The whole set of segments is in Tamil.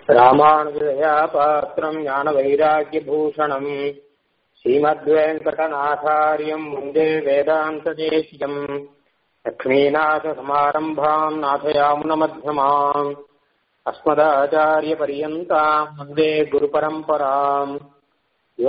ராமானுஜயா பாத்திரம் ஞான வைராக்கியபூஷணம் ஸ்ரீமத்வேங்கடநாதாரியம் வந்தே வேதாந்ததேசியம் லக்ஷ்மீநாதசமாரம்பாம் நாथयामुनमध्यमाम् अस्मदाचार्यपर्यन्ताम् वन्दे गुरुपरम्पराम् यो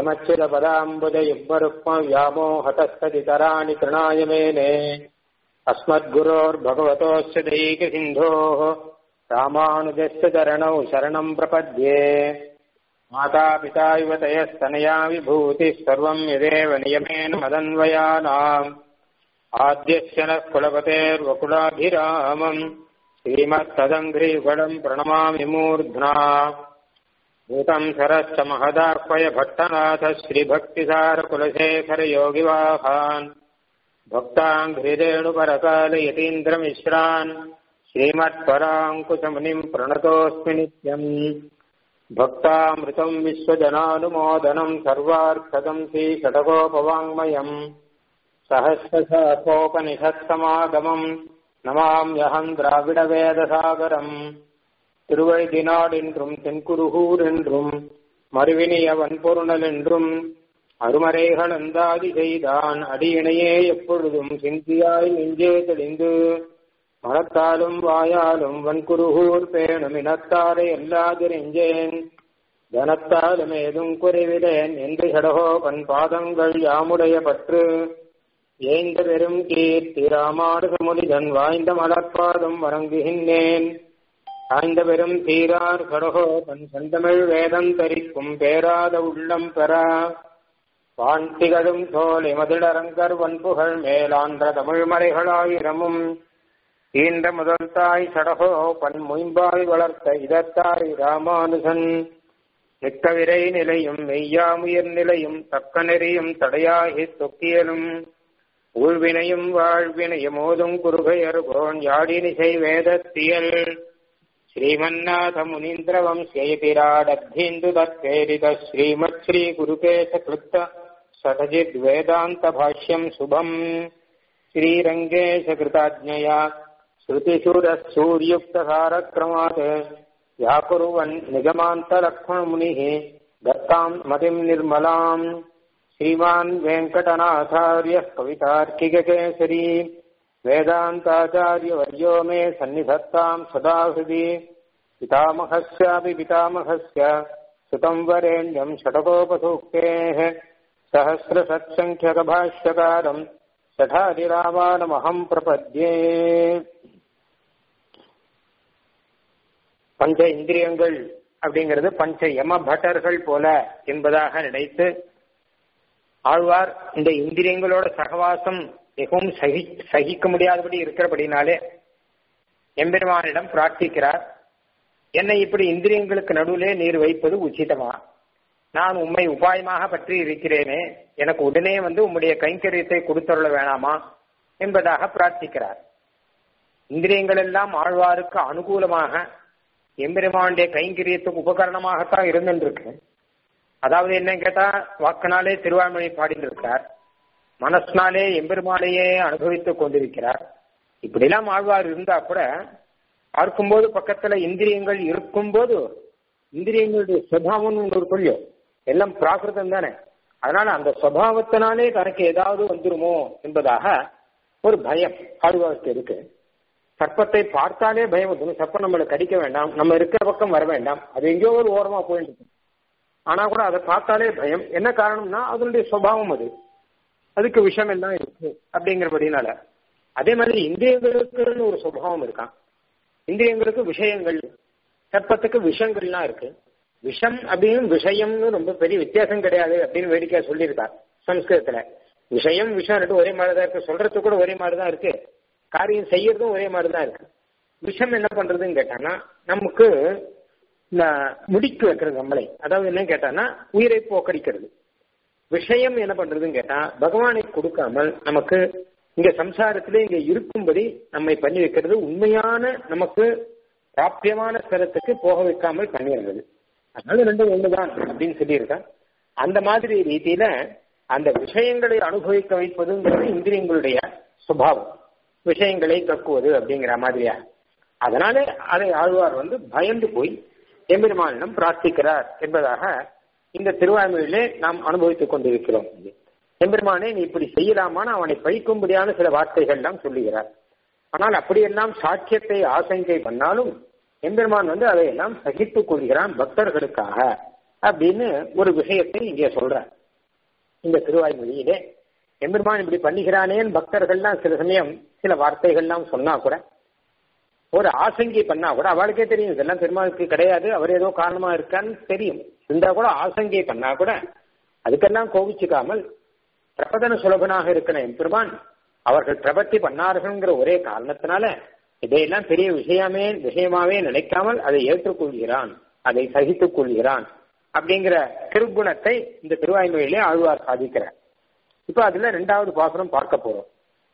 नित्यमच्युतपदाम्बुजयुग्मरुक्मव्यामोहतस्तदितराणि तृणाय मेने अस्मद्गुरोर्भगवतोऽस्य दैकसिन्धोः रामानुजस्य चरणौ शरणम् प्रपद्ये मातापिता इव तयस्तनया विभूतिः सर्वम् यदेव नियमेन मदन्वयानाम् आद्यस्य नः कुलपतेर्वकुलाभिरामम् श्रीमत्तदङ्घ्रीगणम् प्रणमामि मूर्ध्ना भूतम् सरश्च महदाह्वय भट्टनाथ श्रीभक्तिसारकुलशेखरयोगिवाहान् भक्ताङ्घ्रिरेणुपरकालयतीन्द्रमिश्रान् श्रीमत्पराङ्कुशमुनिम् प्रणतोऽस्मि नित्यम् भक्तामृतम् विश्वजनानुमोदनम् सर्वार्थदम् श्रीषटकोपवाङ्मयम् सहस्रशाखोपनिषत्समागमम् நமாம்யகம் திராவிட வேதசாகரம் திருவழிதினாடு என்றும் தென்குருகூர் என்றும் மறுவினிய வன்பொருணல் என்றும் அருமறைகள் அந்தாதி செய்தான் அடியினையே எப்பொழுதும் சிந்தியாய் நெஞ்சே தெளிந்து மனத்தாலும் வாயாலும் வன்குருகூர் பேணும் இனத்தாரை எல்லாதிரெஞ்சேன் தனத்தாலும் ஏதும் குறைவிலேன் என்று சடகோபன் பாதங்கள் யாமுடைய பற்று ஏந்த பெரும் கீர்த்தி ராமாடுகமுனிதன் வாய்ந்த மலர்பாதம் வணங்குகின்றேன் சாய்ந்த பெரும் தீரார் கடகோபன் செந்தமிழ் வேதம் தரிக்கும் பேராத உள்ளம் பெற வான்திகழும் தோலை மதிலரங்கர் வன்புகள் மேலான்ற தமிழ் மலைகளாயிரமும் ஈன்ற முதல் தாய் சடகோபன் முயம்பாய் வளர்த்த இதத்தாய் ராமானுஜன் மிக்க விரை நிலையும் மெய்யாமுயர் நிலையும் தக்க நெறியும் தடையாகி தொக்கியலும் ஊழ்வினையும் வாழ்வினையும் ஓதும் குருகையர்கோன் யாழினிசை வேதத்தியல் ஸ்ரீமன்னாத முனீந்திர வம்சேபிராடத்தீந்து தத்வேரித ஸ்ரீமத் ஸ்ரீ குருகேச கிருத்த சதஜித் வேதாந்த பாஷ்யம் சுபம் ஸ்ரீரங்கேಶ கிருதாஜ்ஞயா ஸ்ருதிசூர சூர்யுக்த சாரக்ரமாத் व्याकुर्वन् निगमान्तलक्ष्मणमुनिः दत्ताम् मतिम् निर्मलाम् श्रीमान् वेङ्कटनाथार्यः कवितार्किककेसरी वेदान्ताचार्यवर्यो मे सन्निधत्ताम् सदा हृदि पितामहस्यापि पितामहस्य सुतम् वरेण्यम् षटकोपसूक्तेः सहस्रसत्सङ्ख्यकभाष्यकारम् शठादिरामानमहम् प्रपद्ये பஞ்ச இந்திரியங்கள் அப்படிங்கிறது பஞ்ச யம பட்டர்கள் போல என்பதாக நினைத்து ஆழ்வார் இந்த இந்திரியங்களோட சகவாசம் மிகவும் சகி சகிக்க முடியாதபடி இருக்கிறபடினாலே எம்பெருமானிடம் பிரார்த்திக்கிறார் என்னை இப்படி இந்திரியங்களுக்கு நடுவிலே நீர் வைப்பது உச்சிதமா நான் உண்மை உபாயமாக பற்றி இருக்கிறேனே எனக்கு உடனே வந்து உம்முடைய கைங்கரியத்தை கொடுத்தருள வேணாமா என்பதாக பிரார்த்திக்கிறார் இந்திரியங்கள் எல்லாம் ஆழ்வாருக்கு அனுகூலமாக எம்பெருமானுடைய கைங்கரியத்துக்கு உபகரணமாகத்தான் இருந்துருக்கு அதாவது என்ன கேட்டா வாக்கினாலே திருவாய்மொழி பாடிட்டு இருக்கார் மனசினாலே எம்பெருமானையே அனுபவித்துக் கொண்டிருக்கிறார் இப்படிலாம் ஆழ்வார் இருந்தா கூட பார்க்கும்போது பக்கத்துல இந்திரியங்கள் இருக்கும்போது இந்திரியங்களுடைய சுவாவம் ஒரு கொள்ளியோ எல்லாம் பிராகிருதம் தானே அதனால அந்த சுவாவத்தினாலே தனக்கு ஏதாவது வந்துருமோ என்பதாக ஒரு பயம் ஆழ்வாருக்கு இருக்கு சர்ப்பத்தை பார்த்தாலே பயம் வந்துடும் சர்ப்பம் நம்மளை கடிக்க வேண்டாம் நம்ம இருக்கிற பக்கம் வர வேண்டாம் அது எங்கேயோ ஒரு ஓரமா போயிட்டு இருக்கும் ஆனா கூட அதை பார்த்தாலே பயம் என்ன காரணம்னா அதனுடைய சுவாவம் அது அதுக்கு விஷம் எல்லாம் இருக்கு அப்படிங்கிறபடினால அதே மாதிரி இந்திரியங்களுக்குன்னு ஒரு சுபாவம் இருக்கான் இந்திரியங்களுக்கு விஷயங்கள் சர்ப்பத்துக்கு விஷங்கள்லாம் இருக்கு விஷம் அப்படின்னு விஷயம்னு ரொம்ப பெரிய வித்தியாசம் கிடையாது அப்படின்னு வேடிக்கையா சொல்லியிருக்கார் சம்ஸ்கிருதத்துல விஷயம் விஷம் ரெண்டு ஒரே மாதிரி தான் இருக்கு சொல்றது கூட ஒரே மாதிரி தான் இருக்கு காரியம் செய்யறதும் ஒரே மாதிரி தான் இருக்கு விஷம் என்ன பண்றதுன்னு கேட்டானா நமக்கு இந்த முடிக்கு வைக்கிறது நம்மளை அதாவது என்ன கேட்டானா உயிரை போக்கடிக்கிறது விஷயம் என்ன பண்றதுன்னு கேட்டா பகவானை கொடுக்காமல் நமக்கு இங்க சம்சாரத்திலே இங்க இருக்கும்படி நம்மை பண்ணி வைக்கிறது உண்மையான நமக்கு பிராபியமான ஸ்தலத்துக்கு போக வைக்காமல் பண்ணிடுறது அதனால ரெண்டும் ஒண்ணுதான் அப்படின்னு சொல்லியிருக்கேன் அந்த மாதிரி ரீதியில அந்த விஷயங்களை அனுபவிக்க வைப்பதுங்கிறது இந்திரியங்களுடைய சுபாவம் விஷயங்களை கக்குவது அப்படிங்கிற மாதிரியா அதனால அதை ஆழ்வார் வந்து பயந்து போய் எம்பெருமானிடம் பிரார்த்திக்கிறார் என்பதாக இந்த திருவாய்மொழியிலே நாம் அனுபவித்துக் கொண்டிருக்கிறோம் எம்பெருமானே நீ இப்படி செய்யலாமான்னு அவனை பழிக்கும்படியான சில வார்த்தைகள் எல்லாம் சொல்லுகிறார் ஆனால் அப்படியெல்லாம் சாட்சியத்தை ஆசங்கை பண்ணாலும் எம்பெருமான் வந்து அதையெல்லாம் சகித்துக் கொள்கிறான் பக்தர்களுக்காக அப்படின்னு ஒரு விஷயத்தை இங்கே சொல்ற இந்த திருவாய்மொழியிலே எம்பெருமான் இப்படி பண்ணுகிறானேன்னு பக்தர்கள்லாம் சில சமயம் சில வார்த்தைகள்லாம் சொன்னா கூட ஒரு ஆசங்கி பண்ணா கூட அவளுக்கே தெரியும் இதெல்லாம் பெருமாளுக்கு கிடையாது அவர் ஏதோ காரணமா இருக்கான்னு தெரியும் இருந்தா கூட ஆசங்கி பண்ணா கூட அதுக்கெல்லாம் கோவிச்சுக்காமல் பிரபதன சுலபனாக இருக்கிற எம்பெருமான் அவர்கள் பிரபத்தி பண்ணார்கள்ங்கிற ஒரே காரணத்தினால இதையெல்லாம் பெரிய விஷயமே விஷயமாவே நினைக்காமல் அதை ஏற்றுக்கொள்கிறான் அதை சகித்துக் கொள்கிறான் அப்படிங்கிற திருக்குணத்தை இந்த திருவாய்மொழியிலே ஆழ்வார் சாதிக்கிறார் இப்ப அதுல ரெண்டாவது பாசுரம் பார்க்க போறோம்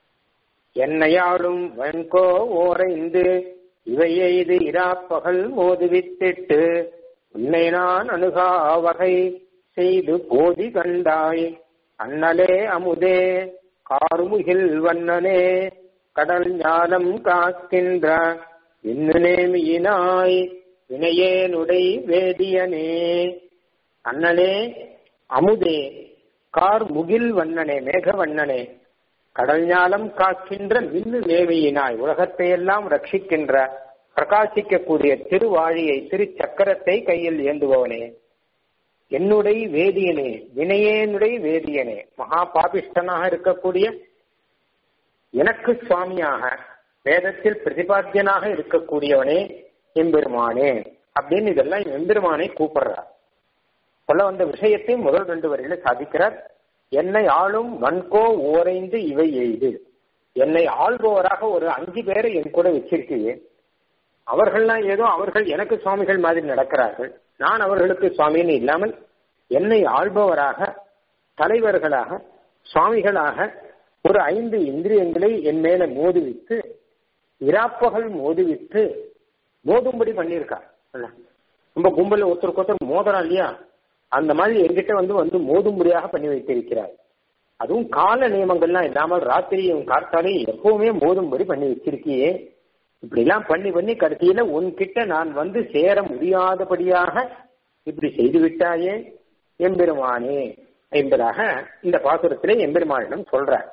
என்னையாளும் வெண்கோ ஓரைந்து இவை எய்து இராப்பகல் மோதுவித்திட்டு உன்னை நான் அணுகா வகை செய்து போதி கண்டாய் அண்ணலே அமுதே கார்முகில் வண்ணனே கடல் ஞானம் காக்கின்ற விண்ணுநேமியினாய் வினையேனுடை வேதியனே அண்ணனே அமுதே கார் முகில் வண்ணனே மேக வண்ணனே கடல் ஞானம் காக்கின்ற மின்னு நேவியினாய் உலகத்தையெல்லாம் ரட்சிக்கின்ற பிரகாசிக்கக்கூடிய திருவாழியை திருச்சக்கரத்தை கையில் ஏந்துபவனே என்னுடைய வேதியனே வினையேனுடைய வேதியனே மகா பாபிஷ்டனாக இருக்கக்கூடிய எனக்கு சுவாமியாக வேதத்தில் பிரதிபாத்தியனாக இருக்கக்கூடியவனே எம்பெருமானே அப்படின்னு இதெல்லாம் எம்பெருமானை கூப்பிடுறார் சொல்ல வந்த விஷயத்தை முதல் ரெண்டு வரையில சாதிக்கிறார் என்னை ஆளும் வன்கோ ஓரைந்து இவை எய்து என்னை ஆள்பவராக ஒரு அஞ்சு பேரை என் கூட வச்சிருக்கீங்க அவர்கள்லாம் ஏதோ அவர்கள் எனக்கு சுவாமிகள் மாதிரி நடக்கிறார்கள் நான் அவர்களுக்கு சுவாமின்னு இல்லாமல் என்னை ஆள்பவராக தலைவர்களாக சுவாமிகளாக ஒரு ஐந்து இந்திரியங்களை என் மேல மோதுவித்து இராப்பகல் மோதுவித்து மோதும்படி பண்ணியிருக்கா ரொம்ப கும்பல ஒருத்தருக்கு ஒருத்தர் மோதுறா இல்லையா அந்த மாதிரி எங்கிட்ட வந்து வந்து மோதும்படியாக பண்ணி வைத்திருக்கிறார் அதுவும் கால நியமங்கள்லாம் இல்லாமல் ராத்திரியும் காத்தாலையும் எப்பவுமே மோதும்படி பண்ணி வச்சிருக்கியே இப்படி எல்லாம் பண்ணி பண்ணி கடைசியில உன்கிட்ட நான் வந்து சேர முடியாதபடியாக இப்படி செய்து விட்டாயே எம்பெருமானே என்பதாக இந்த பாசுரத்திலே எம்பெருமானிடம் சொல்றார்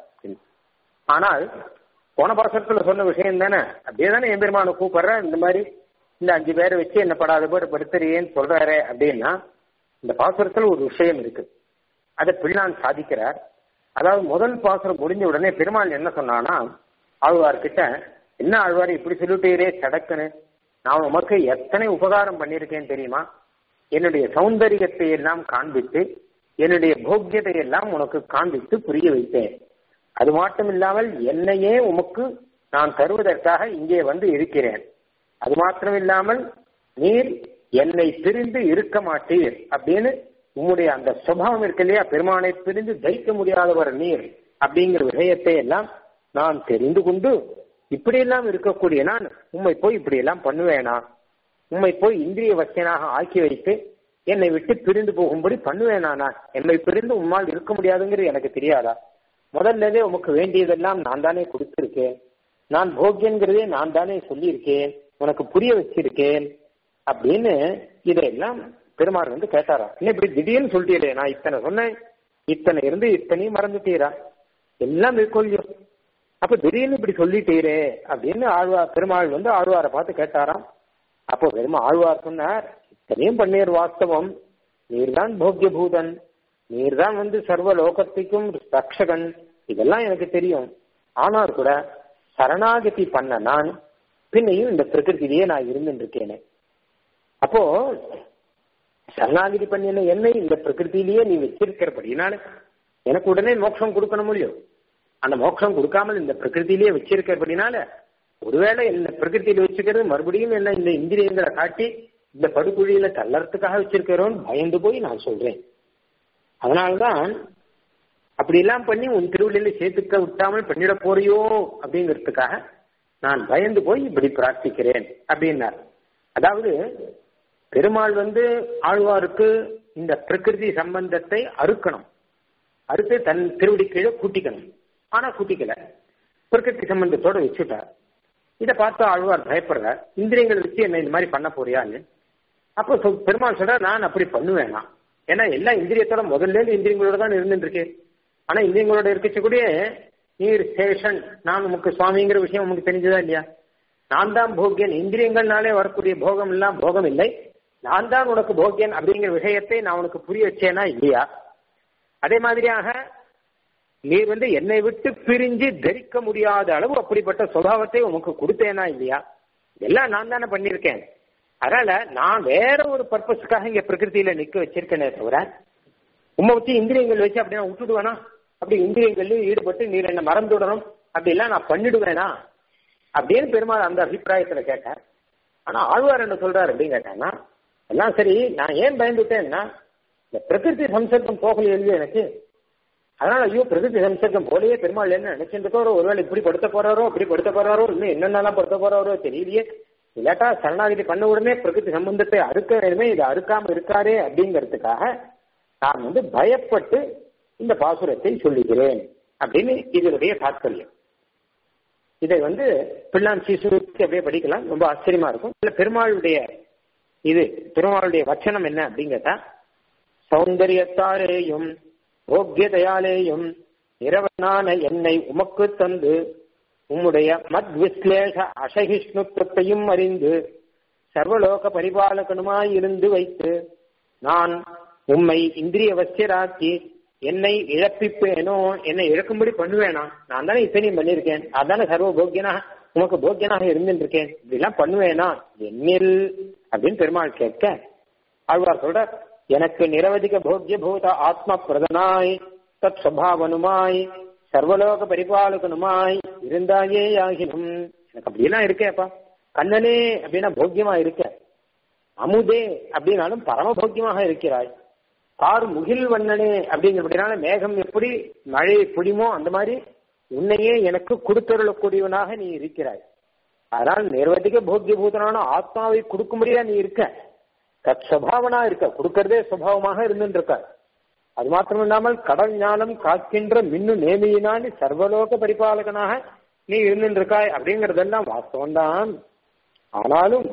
ஆனால் போன பாசுரத்துல சொன்ன விஷயம் தானே அப்படியே தானே எம்பெருமான கூப்பிடுற இந்த மாதிரி இந்த அஞ்சு பேரை வச்சு என்ன படாத போட்டு படுத்துறியேன்னு சொல்றாரு அப்படின்னா இந்த பாசுரத்துல ஒரு விஷயம் இருக்கு அதை பிள்ளான் சாதிக்கிறார் அதாவது முதல் பாசுரம் முடிஞ்ச உடனே பெருமாள் என்ன சொன்னானா ஆழ்வார்கிட்ட என்ன ஆழ்வார் இப்படி சொல்லிட்டீரே சடக்குன்னு நான் உமக்கு எத்தனை உபகாரம் பண்ணியிருக்கேன் தெரியுமா என்னுடைய சௌந்தரியத்தை எல்லாம் காண்பித்து என்னுடைய போக்கியத்தை எல்லாம் உனக்கு காண்பித்து புரிய வைத்தேன் அது மட்டும் இல்லாமல் என்னையே உமக்கு நான் தருவதற்காக இங்கே வந்து இருக்கிறேன் அது மாத்திரம் இல்லாமல் நீர் என்னை பிரிந்து இருக்க மாட்டீர் அப்படின்னு உம்முடைய அந்த சுபாவம் இருக்கு இல்லையா பெருமானை பிரிந்து தைக்க முடியாதவர் நீர் அப்படிங்கிற விஷயத்தை எல்லாம் நான் தெரிந்து கொண்டு இப்படியெல்லாம் இருக்கக்கூடிய நான் உண்மை போய் இப்படி எல்லாம் பண்ணுவேனா உண்மை போய் இந்திரிய வச்சனாக ஆக்கி வைத்து என்னை விட்டு பிரிந்து போகும்படி பண்ணுவேனா நான் என்னை பிரிந்து உம்மால் இருக்க முடியாதுங்கிறது எனக்கு தெரியாதா முதல்லதே உமக்கு வேண்டியதெல்லாம் நான் தானே கொடுத்திருக்கேன் நான் போக்கியங்கிறதே நான் தானே சொல்லியிருக்கேன் உனக்கு புரிய வச்சிருக்கேன் அப்படின்னு இதையெல்லாம் பெருமாள் வந்து கேட்டாரா என்ன இப்படி திடீர்னு சொல்லிட்டீரே நான் இத்தனை சொன்னேன் இத்தனை இருந்து இத்தனையும் மறந்துட்டீரா எல்லாம் மேற்கொள்ளும் அப்ப திடீர்னு இப்படி சொல்லிட்டீரே அப்படின்னு ஆழ்வார் பெருமாள் வந்து ஆழ்வாரை பார்த்து கேட்டாராம் அப்போ பெருமா ஆழ்வார் சொன்னார் இத்தனையும் பண்ணீர் வாஸ்தவம் நீர்தான் போக்கிய பூதன் நீர்தான் வந்து சர்வ லோகத்துக்கும் ரக்ஷகன் இதெல்லாம் எனக்கு தெரியும் ஆனால் கூட சரணாகதி பண்ண நான் பின்னையும் இந்த பிரகிருதியிலேயே நான் இருந்துட்டு இருக்கேனே அப்போ சரணாகதி பண்ணின என்னை இந்த பிரகிருதியிலேயே நீ வச்சிருக்கிறபடினால எனக்கு உடனே மோட்சம் கொடுக்கணும் முடியும் அந்த மோட்சம் கொடுக்காமல் இந்த பிரகிருதியிலேயே வச்சிருக்கிறபடினால ஒருவேளை இந்த பிரகிருதியில வச்சுக்கிறது மறுபடியும் என்ன இந்த இந்திரியங்களை காட்டி இந்த படுகுழியில தள்ளறதுக்காக வச்சிருக்கிறோன்னு பயந்து போய் நான் சொல்றேன் அதனால்தான் அப்படி எல்லாம் பண்ணி உன் திருவிழியில சேர்த்துக்க விட்டாமல் பண்ணிட போறியோ அப்படிங்கிறதுக்காக நான் பயந்து போய் இப்படி பிரார்த்திக்கிறேன் அப்படின்னார் அதாவது பெருமாள் வந்து ஆழ்வாருக்கு இந்த பிரகிருதி சம்பந்தத்தை அறுக்கணும் அறுத்து தன் திருவடி கீழே கூட்டிக்கணும் ஆனா கூட்டிக்கல பிரகிருதி சம்பந்தத்தோட வச்சுட்டார் இதை பார்த்து ஆழ்வார் பயப்படுறார் இந்திரியங்களை வச்சு என்ன இந்த மாதிரி பண்ண போறியான்னு அப்போ சொ- பெருமாள் சொல்ற நான் அப்படி பண்ணுவேனா ஏன்னா எல்லா இந்திரியத்தோட முதல்ல இருந்து இந்திரியங்களோட தான் இருந்துட்டு இருக்கேன் ஆனா இந்திரியங்களோட இருக்கக்கூடிய நீர் சேஷன் நான் உமக்கு சுவாமிங்கிற விஷயம் உமக்கு தெரிஞ்சதா இல்லையா நான் தான் போக்கியன் இந்திரியங்கள்னாலே வரக்கூடிய போகம் எல்லாம் போகம் இல்லை நான் தான் உனக்கு போக்கியன் அப்படிங்கிற விஷயத்தை நான் உனக்கு புரிய வச்சேனா இல்லையா அதே மாதிரியாக நீ வந்து என்னை விட்டு பிரிஞ்சு தரிக்க முடியாத அளவு அப்படிப்பட்ட சுபாவத்தை உனக்கு கொடுத்தேனா இல்லையா எல்லாம் நான் தானே பண்ணியிருக்கேன் அதனால நான் வேற ஒரு பர்பஸ்க்காக இங்க பிரகிருதியில நிக்க வச்சிருக்கேனே தவிர உம்மை வச்சு இந்திரியங்கள் வச்சு அப்படி நான் விட்டுடுவேனா அப்படி இந்திரியங்கள்ல ஈடுபட்டு நீர் என்ன மறந்துடணும் அப்படி எல்லாம் நான் பண்ணிடுவேனா அப்படின்னு பெருமாள் அந்த அபிப்பிராயத்துல கேட்டார் ஆனா ஆழ்வார் என்ன சொல்றாரு அப்படின்னு கேட்டாங்கன்னா எல்லாம் சரி நான் ஏன் பயந்துட்டேன்னா இந்த பிரகிருதி சம்சர்க்கம் போகல எழுதி எனக்கு அதனால ஐயோ பிரகிருதி சம்சர்க்கம் போலயே பெருமாள் என்ன நினைச்சிட்டு இருக்கோ ஒருவேளை இப்படி படுத்த போறாரோ அப்படி படுத்த போறாரோ இன்னும் என்னென்னலாம் படுத்த போறாரோ தெரியலையே இல்லாட்டா சரணாகிதி பண்ண உடனே பிரகிருதி சம்பந்தத்தை அறுக்கணுமே இதை அறுக்காம இருக்காரே அப்படிங்கிறதுக்காக நான் வந்து பயப்பட்டு இந்த பாசுரத்தை சொல்லுகிறேன் அப்படின்னு இதனுடைய தாத்பரியம் இதை வந்து பிள்ளான் சீசுக்கு அப்படியே படிக்கலாம் ரொம்ப ஆச்சரியமா இருக்கும் இல்ல பெருமாளுடைய இது பெருமாளுடைய வச்சனம் என்ன அப்படின்னு கேட்டா சௌந்தரியத்தாலேயும் போக்கியதையாலேயும் இரவனான என்னை உமக்கு தந்து உம்முடைய மத் விஸ்லேஷ அசகிஷ்ணுத்துவத்தையும் அறிந்து சர்வலோக பரிபாலகனுமாய் இருந்து வைத்து நான் உம்மை இந்திரிய வசியராக்கி என்னை இழப்பிப்பேனோ என்னை இழக்கும்படி பண்ணுவேனா நான் தானே இத்தனையும் பண்ணியிருக்கேன் அதானே சர்வ போக்கியனாக உமக்கு போக்கியனாக இருந்துட்டு இருக்கேன் இப்படிலாம் பண்ணுவேனா என்னில் அப்படின்னு பெருமாள் கேட்க ஆழ்வார் சொல்ற எனக்கு நிரவதிக போக்கிய பூத ஆத்ம பிரதனாய் தத் சுவாவனுமாய் சர்வலோக பரிபாலகனுமாய் இருந்தாயே ஆகினும் எனக்கு அப்படியெல்லாம் இருக்கேப்பா கண்ணனே அப்படின்னா போக்கியமா இருக்க அமுதே அப்படின்னாலும் பரம போக்கியமாக இருக்கிறாய் கார் முகில் வண்ணனே அப்படிங்கிறபடினால மேகம் எப்படி மழை பொழிமோ அந்த மாதிரி உன்னையே எனக்கு கொடுத்தருளக்கூடியவனாக நீ இருக்கிறாய் அதனால் நிர்வதிக போக்கிய பூதனான ஆத்மாவை கொடுக்கும்படியா நீ இருக்க தத் சுபாவனா இருக்க கொடுக்கறதே சுபாவமாக இருந்துட்டு இருக்க அது மாத்திரம் இல்லாமல் கடல் ஞானம் காக்கின்ற மின்னு நேமியினால் சர்வலோக பரிபாலகனாக நீ இருந்துட்டு இருக்காய் அப்படிங்கறதெல்லாம் வாஸ்தவம் தான் ஆனாலும்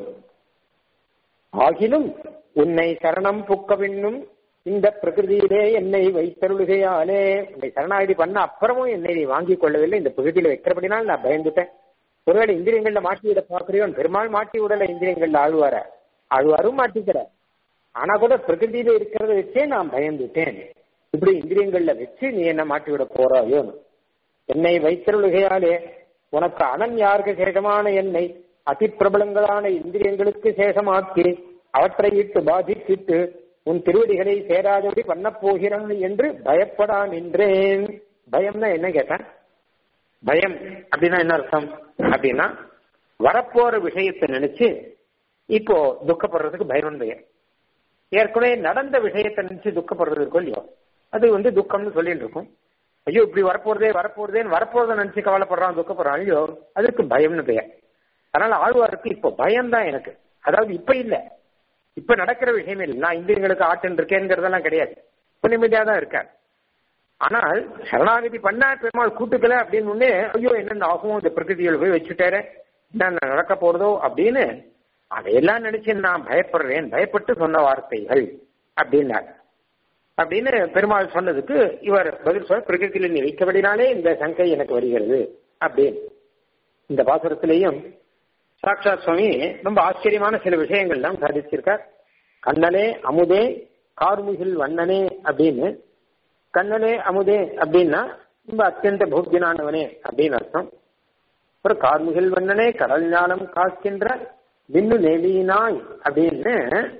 ஆகிலும் உன்னை சரணம் புக்க விண்ணும் இந்த பிரகிருதியிலே என்னை வைத்தருளுகையாலே உன்னை சரணாகதி பண்ண அப்புறமும் என்னை நீ வாங்கிக் கொள்ளவில்லை இந்த பிரகிருதியில வைக்கிறபடினால் நான் பயந்துட்டேன் ஒருவேளை இந்திரியங்கள்ல மாட்டி விட பாக்குறியோன் பெருமாள் மாட்டி விடல இந்திரியங்கள்ல ஆழ்வார ஆழ்வாரும் மாட்டிக்கிற ஆனா கூட பிரகிருதியில இருக்கிறத வச்சே நான் பயந்துட்டேன் இப்படி இந்திரியங்கள்ல வச்சு நீ என்ன மாட்டி விட போறாயோன்னு என்னை வைத்தருளுகையாலே உனக்கு அனன்யார்க்கு சேஷமான என்னை அதிப்பிரபலங்களான இந்திரியங்களுக்கு சேஷமாக்கி அவற்றை இட்டு பாதிக்கிட்டு உன் திருவடிகளை சேராதபடி பண்ணப் போகிறான் என்று பயப்படா நின்றேன் பயம்னா என்ன கேட்டேன் பயம் அப்படின்னா என்ன அர்த்தம் அப்படின்னா வரப்போற விஷயத்தை நினைச்சு இப்போ துக்கப்படுறதுக்கு பயம் பயம் ஏற்கனவே நடந்த விஷயத்தை நினைச்சு துக்கப்படுறது இருக்கும் இல்லையோ அது வந்து துக்கம்னு சொல்லிட்டு இருக்கும் ஐயோ இப்படி வரப்போறதே வரப்போறதேன்னு வரப்போறதை நினைச்சு கவலைப்படுறான் துக்கப்படுறான் ஐயோ அதுக்கு பயம்னு பெயர் அதனால ஆழ்வாருக்கு இப்போ பயம்தான் எனக்கு அதாவது இப்ப இல்ல இப்ப நடக்கிற விஷயம் இல்லை நான் இந்திரியங்களுக்கு ஆட்டன் இருக்கேங்கிறதெல்லாம் கிடையாது இப்ப நிம்மதியா தான் இருக்கேன் ஆனால் சரணாகதி பண்ணா பெருமாள் கூட்டுக்கல அப்படின்னு உடனே ஐயோ என்னென்ன ஆகும் இந்த பிரகிருதியில் போய் வச்சுட்டாரு என்ன நடக்க போறதோ அப்படின்னு அதையெல்லாம் நினைச்சு நான் பயப்படுறேன் பயப்பட்டு சொன்ன வார்த்தைகள் அப்படின்னார் அப்படின்னு பெருமாள் சொன்னதுக்கு இவர் பதில் சொல்ல பிரகிருதியில் நீ வைக்கபடினாலே இந்த சங்கை எனக்கு வருகிறது அப்படின்னு இந்த பாசுரத்திலையும் சாட்சாத் சுவாமி ரொம்ப ஆச்சரியமான சில விஷயங்கள்லாம் சாதிச்சிருக்கார் கண்ணனே அமுதே கார்முகில் வண்ணனே அப்படின்னு கண்ணனே அமுதே அப்படின்னா ரொம்ப அத்தியந்த போக்கியனானவனே அப்படின்னு அர்த்தம் அப்புறம் கார்முகில் வண்ணனே கடல் ஞானம் காக்கின்ற விண்ணு நெலியினாய் அப்படின்னு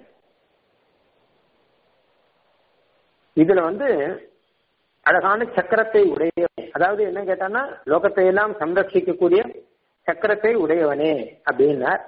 இதுல வந்து அழகான சக்கரத்தை உடையவனே அதாவது என்ன கேட்டான்னா லோகத்தை எல்லாம் சம்ரட்சிக்கக்கூடிய சக்கரத்தை உடையவனே அப்படின்னார்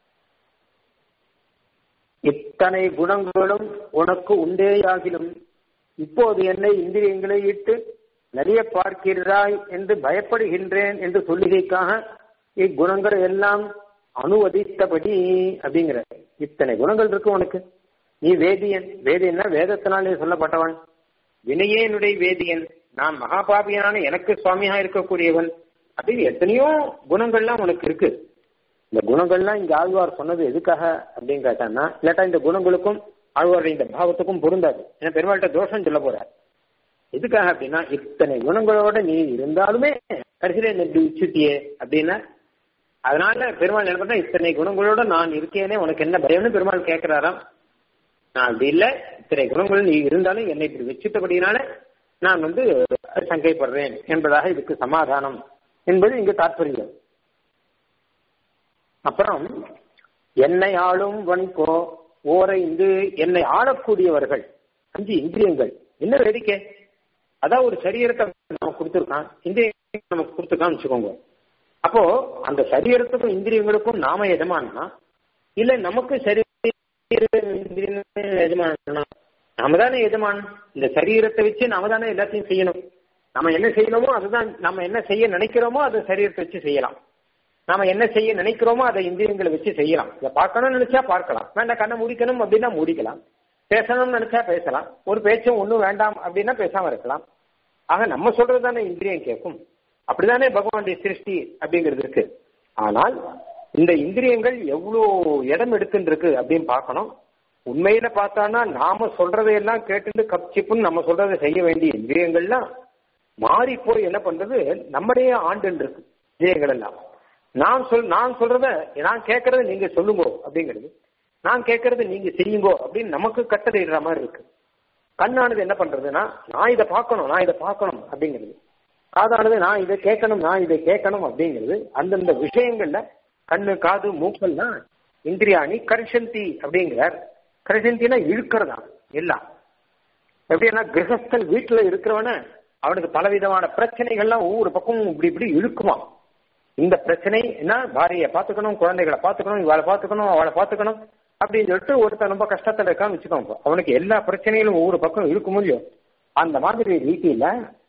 இத்தனை குணங்களும் உனக்கு உண்டேயாகிலும் இப்போது என்னை இந்திரியங்களை இட்டு நிறைய பார்க்கிறாய் என்று பயப்படுகின்றேன் என்று சொல்லுகைக்காக இக்குணங்கள் எல்லாம் அனுவதித்தபடி அப்படிங்கிற இத்தனை குணங்கள் இருக்கு உனக்கு நீ வேதியன் வேதியன்னா வேதத்தினாலே சொல்லப்பட்டவன் வினையேனுடைய வேதியன் நான் மகாபாபியான எனக்கு சுவாமியா இருக்கக்கூடியவன் அப்படின்னு எத்தனையோ குணங்கள்லாம் உனக்கு இருக்கு இந்த குணங்கள்லாம் இங்க ஆழ்வார் சொன்னது எதுக்காக அப்படின்னு கேட்டான்னா இல்லாட்டா இந்த குணங்களுக்கும் ஆழ்வாருடைய இந்த பாவத்துக்கும் பொருந்தாது ஏன்னா பெருமாள்கிட்ட தோஷம் சொல்ல போறார் எதுக்காக அப்படின்னா இத்தனை குணங்களோட நீ இருந்தாலுமே கடைசியில என்ன இப்படி உச்சிட்டியே அப்படின்னா அதனால பெருமாள் என்ன பண்ணா இத்தனை குணங்களோட நான் இருக்கேனே உனக்கு என்ன பயம்னு பெருமாள் கேட்கிறாராம் நான் அப்படி இல்லை இத்தனை குணங்கள் நீ இருந்தாலும் என்னை இப்படி வச்சுட்டபடினால நான் வந்து சங்கைப்படுறேன் என்பதாக இதுக்கு சமாதானம் என்பது இங்கு தாற்பயம் அப்புறம் என்னை ஆளும் வன்கோ ஓரை இந்து என்னை ஆளக்கூடியவர்கள் அஞ்சு இந்திரியங்கள் என்ன வேடிக்கை அதான் ஒரு சரீரத்தை நமக்கு கொடுத்துருக்கான் இந்திரிய நமக்கு கொடுத்துருக்கான்னு வச்சுக்கோங்க அப்போ அந்த சரீரத்துக்கும் இந்திரியங்களுக்கும் நாம எஜமானா இல்ல நமக்கு சரீர எஜமான நாம தானே எஜமான் இந்த சரீரத்தை வச்சு நாம தானே எல்லாத்தையும் செய்யணும் நம்ம என்ன செய்யணுமோ அதுதான் நம்ம என்ன செய்ய நினைக்கிறோமோ அதை சரீரத்தை வச்சு செய்யலாம் நாம என்ன செய்ய நினைக்கிறோமோ அதை இந்திரியங்களை வச்சு செய்யலாம் இதை பார்க்கணும்னு நினைச்சா பார்க்கலாம் வேண்டாம் கண்ணை முடிக்கணும் அப்படின்னா முடிக்கலாம் பேசணும்னு நினைச்சா பேசலாம் ஒரு பேச்சும் ஒன்றும் வேண்டாம் அப்படின்னா பேசாம இருக்கலாம் ஆக நம்ம சொல்றது தானே இந்திரியம் கேட்கும் அப்படிதானே பகவானுடைய சிருஷ்டி அப்படிங்கிறது இருக்கு ஆனால் இந்த இந்திரியங்கள் எவ்வளோ இடம் எடுத்துருக்கு அப்படின்னு பார்க்கணும் உண்மையில பார்த்தானா நாம சொல்றதையெல்லாம் கேட்டுட்டு கப்சிப்புன்னு நம்ம சொல்றதை செய்ய வேண்டிய இந்திரியங்கள்லாம் மாறி போய் என்ன பண்றது நம்முடைய ஆண்டு இருக்கு இந்திரியங்கள் எல்லாம் நான் சொல் நான் சொல்றத நான் கேட்கறத நீங்க சொல்லுங்கோ அப்படிங்கிறது நான் கேட்கறது நீங்க செய்யுங்கோ அப்படின்னு நமக்கு கட்டளையிடுற மாதிரி இருக்கு கண்ணானது என்ன பண்றதுன்னா நான் இதை பார்க்கணும் நான் இதை பார்க்கணும் அப்படிங்கிறது காதானது நான் இதை கேட்கணும் நான் இதை கேட்கணும் அப்படிங்கிறது அந்தந்த விஷயங்கள்ல கண்ணு காது மூக்கெல்லாம் இந்திரியாணி கரிசந்தி அப்படிங்கிறார் கரிசந்தினா இழுக்கிறதா எல்லாம் எப்படின்னா கிரகஸ்தன் வீட்டுல இருக்கிறவன அவனுக்கு பலவிதமான பிரச்சனைகள்லாம் ஒவ்வொரு பக்கமும் இப்படி இப்படி இழுக்குமா இந்த பிரச்சனை என்ன பாரியை பார்த்துக்கணும் குழந்தைகளை பார்த்துக்கணும் இவளை பார்த்துக்கணும் அவளை பார்த்துக்கணும் அப்படின்னு சொல்லிட்டு ஒருத்தர் ரொம்ப கஷ்டத்துல இருக்கான்னு வச்சுக்கோங்க அவனுக்கு எல்லா பிரச்சனைகளும் ஒவ்வொரு பக்கம் இருக்கும் இல்லையோ அந்த மாதிரி ரீதியில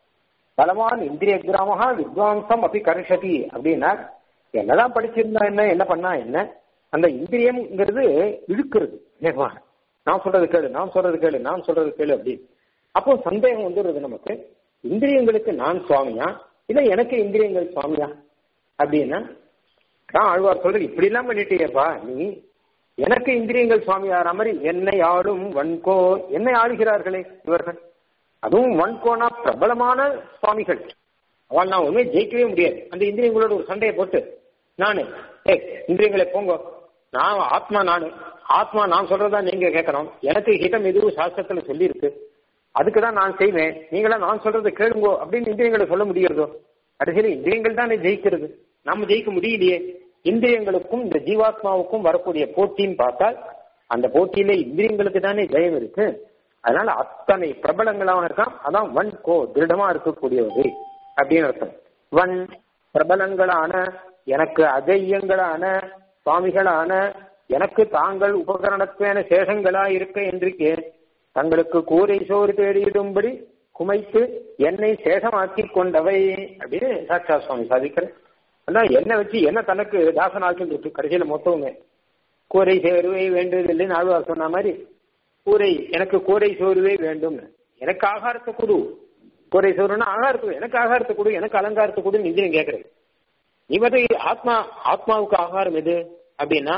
பலவான் இந்திரிய கிராமகா வித்வாம்சம் அப்படி கரிஷதி அப்படின்னா என்னதான் படிச்சிருந்தா என்ன என்ன பண்ணா என்ன அந்த இந்திரியம்ங்கிறது இழுக்கிறது நிர்வாகம் நான் சொல்றது கேளு நான் சொல்றது கேளு நான் சொல்றது கேளு அப்படின்னு அப்போ சந்தேகம் வந்துடுறது நமக்கு இந்திரியங்களுக்கு நான் சுவாமியா இல்ல எனக்கு இந்திரியங்கள் சுவாமியா அப்படின்னா நான் ஆழ்வார் சொல்றது இப்படி எல்லாம் பண்ணிட்டேப்பா நீ எனக்கு இந்திரியங்கள் சுவாமி ஆற மாதிரி என்னை ஆடும் வன்கோ என்னை ஆளுகிறார்களே இவர்கள் அதுவும் வன்கோனா பிரபலமான சுவாமிகள் அவள் நான் ஒண்ணுமே ஜெயிக்கவே முடியாது அந்த இந்திரியங்களோட ஒரு சண்டையை போட்டு நானு ஏ இந்திரியங்களை போங்க நான் ஆத்மா நானு ஆத்மா நான் சொல்றதா நீங்க கேட்கணும் எனக்கு ஹிதம் எதுவும் சாஸ்திரத்துல சொல்லி இருக்கு அதுக்கு தான் நான் செய்வேன் நீங்களா நான் சொல்றதை கேளுங்கோ அப்படின்னு இந்திரியங்களை சொல்ல முடியறதோ கடைசியில் இந்திரியங்கள் தானே ஜெயிக்கிறது நம்ம ஜெயிக்க முடியலையே இந்திரியங்களுக்கும் இந்த ஜீவாத்மாவுக்கும் வரக்கூடிய போட்டின்னு பார்த்தால் அந்த போட்டியில இந்திரியங்களுக்கு தானே ஜெயம் இருக்கு அதனால அத்தனை பிரபலங்களாக இருக்கான் அதான் வன் கோ திருடமா இருக்கக்கூடியவது அப்படின்னு அர்த்தம் வன் பிரபலங்களான எனக்கு அஜய்யங்களான சுவாமிகளான எனக்கு தாங்கள் உபகரணத்துவன சேஷங்களா இருக்க என்றிருக்கே தங்களுக்கு கூரை சோறு தேடியிடும்படி குமைத்து என்னை சேஷமாக்கி கொண்டவை அப்படின்னு சாட்சா சுவாமி சாதிக்கிற அதான் என்ன வச்சு என்ன தனக்கு தாசனாக்கி கடைசியில மொத்தவுமே கூரை சேருவை வேண்டுவதில்லைன்னு ஆழ்வார் சொன்ன மாதிரி கூரை எனக்கு கூரை சோறுவே வேண்டும் எனக்கு ஆகாரத்தை கொடு கூரை சோறுனா ஆகாரத்தை எனக்கு ஆகாரத்தை கொடு எனக்கு அலங்காரத்தை கொடுன்னு இந்திரியன் கேட்கறது நீ வந்து ஆத்மா ஆத்மாவுக்கு ஆகாரம் எது அப்படின்னா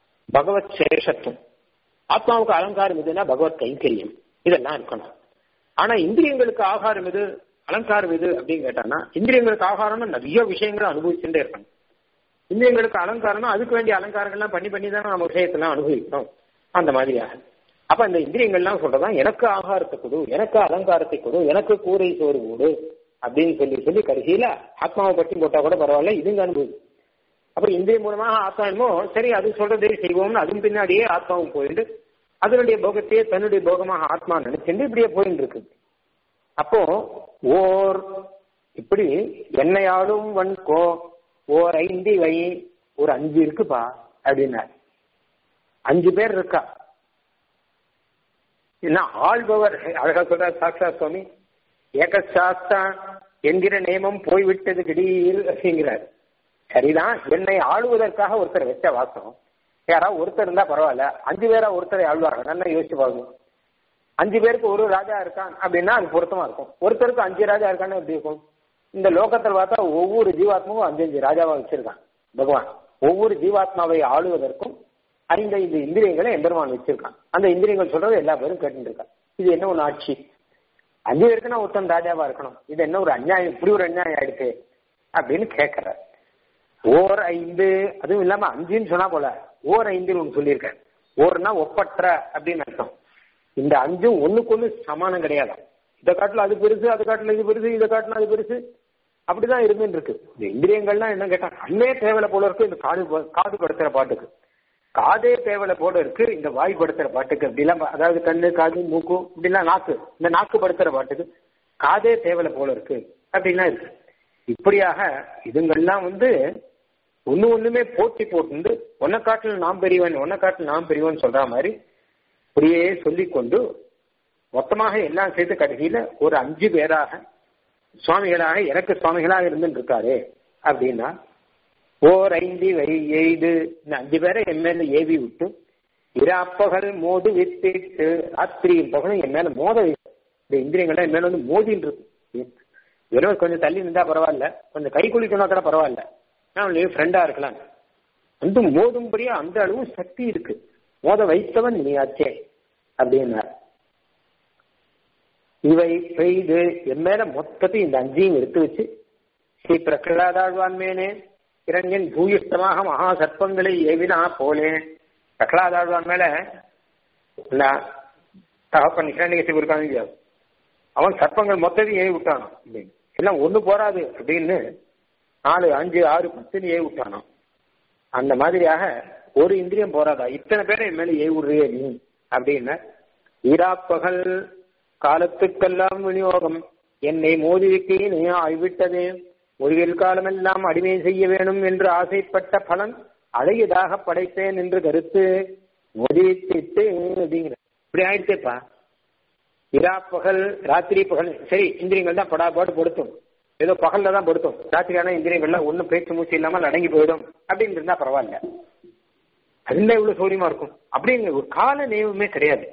பகவத் சேஷத்துவம் ஆத்மாவுக்கு அலங்காரம் எதுன்னா பகவத் கைங்கரியம் இதெல்லாம் இருக்கணும் ஆனா இந்திரியங்களுக்கு ஆகாரம் எது அலங்காரம் எது அப்படின்னு கேட்டானா இந்திரியங்களுக்கு ஆகாரம்னா நிறைய விஷயங்களை அனுபவிச்சுட்டே இருக்கணும் இந்திரியங்களுக்கு அலங்காரம்னா அதுக்கு வேண்டிய அலங்காரங்கள்லாம் பண்ணி பண்ணி தானே நம்ம விஷயத்தெல்லாம் அனுபவிக்கிறோம் அந்த மாதிரியாக அப்ப இந்த இந்திரியங்கள்லாம் சொல்றதா எனக்கு ஆகாரத்தை கொடு எனக்கு அலங்காரத்தை கொடு எனக்கு கூரை சோறு கொடு அப்படின்னு சொல்லி சொல்லி கடைசியில ஆத்மாவை பற்றி போட்டா கூட பரவாயில்ல இதுங்க அனுபவி அப்புறம் இந்திரிய மூலமாக ஆத்மா என்னமோ சரி அது சொல்றதே செய்வோம்னு அதுவும் பின்னாடியே ஆத்மாவும் போயிட்டு அதனுடைய போகத்தையே தன்னுடைய போகமாக ஆத்மா நினைச்சுட்டு இப்படியே போயிட்டு இருக்கு அப்போ ஓர் இப்படி என்னையாலும் வன்கோ ஓர் ஐந்து வை ஒரு அஞ்சு இருக்குப்பா அப்படின்னார் அஞ்சு பேர் இருக்கா என்ன ஆள்பவர் அழகா சொல்ற சாக்ஷா சுவாமி ஏகசாஸ்தா என்கிற நியமம் போய்விட்டது திடீர் அப்படிங்கிறார் சரிதான் என்னை ஆளுவதற்காக ஒருத்தர் வச்ச வாசம் யாராவது ஒருத்தர் இருந்தா பரவாயில்ல அஞ்சு பேரா ஒருத்தரை ஆழ்வாங்க நல்லா யோசிச்சு பாருங்க அஞ்சு பேருக்கு ஒரு ராஜா இருக்கான் அப்படின்னா அது பொருத்தமா இருக்கும் ஒருத்தருக்கு அஞ்சு ராஜா இருக்கான்னு எப்படி இருக்கும் இந்த லோகத்தில் பார்த்தா ஒவ்வொரு ஜீவாத்மாவும் அஞ்சு அஞ்சு ராஜாவா வச்சிருக்கான் பகவான் ஒவ்வொரு ஜீவாத்மாவை ஆளுவதற்கும் ஐந்து இந்திரியங்களை எம்பெருமான் வச்சிருக்கான் அந்த இந்திரியங்கள் சொல்றது எல்லா பேரும் கேட்டு இருக்கான் இது என்ன ஒரு ஆட்சி அஞ்சு பேருக்குன்னா ஒருத்தன் ராஜாவா இருக்கணும் இது என்ன ஒரு அநியாயம் இப்படி ஒரு அநியாயம் ஆயிடுச்சு அப்படின்னு கேட்கற ஓர் ஐந்து அதுவும் இல்லாம அஞ்சுன்னு சொன்னா போல ஓர் ஐந்துன்னு ஒன்று சொல்லியிருக்கேன் ஓர்னா ஒப்பற்ற அப்படின்னு அர்த்தம் இந்த அஞ்சும் ஒண்ணுக்கு ஒண்ணு சமானம் கிடையாது இதை காட்டுல அது பெருசு அது காட்டுல இது பெருசு இதை காட்டுல அது பெருசு அப்படிதான் இருந்துட்டு இருக்கு இந்த இந்திரியங்கள்லாம் என்ன கேட்டா கண்ணே தேவையில்ல போல இருக்கு இந்த காது காது படுத்துற பாட்டுக்கு காதே தேவையில்ல போல இருக்கு இந்த வாய் படுத்துற பாட்டுக்கு அப்படிலாம் அதாவது கண்ணு காது மூக்கு இப்படிலாம் நாக்கு இந்த நாக்கு படுத்துற பாட்டுக்கு காதே தேவையில்ல போல இருக்கு அப்படிலாம் இருக்கு இப்படியாக இதுங்கெல்லாம் வந்து ஒண்ணு ஒண்ணுமே போட்டி போட்டு ஒன்ன காட்டில் நாம் பெரியவன் ஒன்ன காட்டில் நாம் பெரியவன் சொல்ற மாதிரி இப்படியே சொல்லிக்கொண்டு மொத்தமாக எல்லாம் சேர்த்து கடைசியில ஒரு அஞ்சு பேராக சுவாமிகளாக எனக்கு சுவாமிகளாக இருந்துட்டு இருக்காரு அப்படின்னா ஓர் ஐந்து வை எய்து இந்த அஞ்சு பேரை என் மேல ஏவி விட்டு இராப்பகல் மோது வித்திட்டு ராத்திரியும் பகலும் என் மேல மோத இந்த இந்திரியங்கள்லாம் என் மேல வந்து மோதின்னு இருக்கு வெறும் கொஞ்சம் தள்ளி இருந்தா பரவாயில்ல கொஞ்சம் கை குளிக்கணும் கூட பரவாயில்ல நான் ஃப்ரெண்டா இருக்கலாம் வந்து மோதும்படியா அந்த அளவு சக்தி இருக்கு மோத வைத்தவன் நீயாச்சே அப்படின்னார் இவை பெய்து என் மேல மொத்தத்தையும் இந்த அஞ்சையும் எடுத்து வச்சு ஸ்ரீ பிரகலாதாழ்வான் மேனே இரண்யன் பூயிஷ்டமாக மகா சர்ப்பங்களை ஏவினா போலே பிரகலாதாழ்வான் மேல தகப்பன் இரண்டிகத்துக்கு இருக்காங்க அவன் சர்ப்பங்கள் மொத்தத்தையும் ஏவி விட்டானான் எல்லாம் ஒண்ணு போராது அப்படின்னு நாலு அஞ்சு ஆறு பத்துன்னு ஏவி விட்டானான் அந்த மாதிரியாக ஒரு இந்திரியம் போராதா இத்தனை பேரை என் மேல ஏவி விடுறியே நீ அப்படின்னு ஈராப்பகல் காலத்துக்கெல்லாம் விநியோகம் என்னை மோதிவிக்கு நீ ஆய்விட்டதே ஒருவில் காலமெல்லாம் அடிமை செய்ய வேணும் என்று ஆசைப்பட்ட பலன் அழகியதாக படைத்தேன் என்று கருத்து மோதிவிட்டு அப்படிங்கிற இப்படி ஆயிடுச்சேப்பா இரா பகல் ராத்திரி பகல் சரி இந்திரியங்கள் தான் படாபாடு படுத்தும் ஏதோ பகல்ல தான் படுத்தும் ராத்திரியான இந்திரியங்கள்லாம் ஒன்றும் பேச்சு மூச்சு இல்லாமல் அடங்கி போயிடும் அப்படின்னு இருந்தா பரவாயில்ல அதுல இவ்வளவு சௌரியமா இருக்கும் அப்படிங்கிற ஒரு கால நேயமே கிடையாது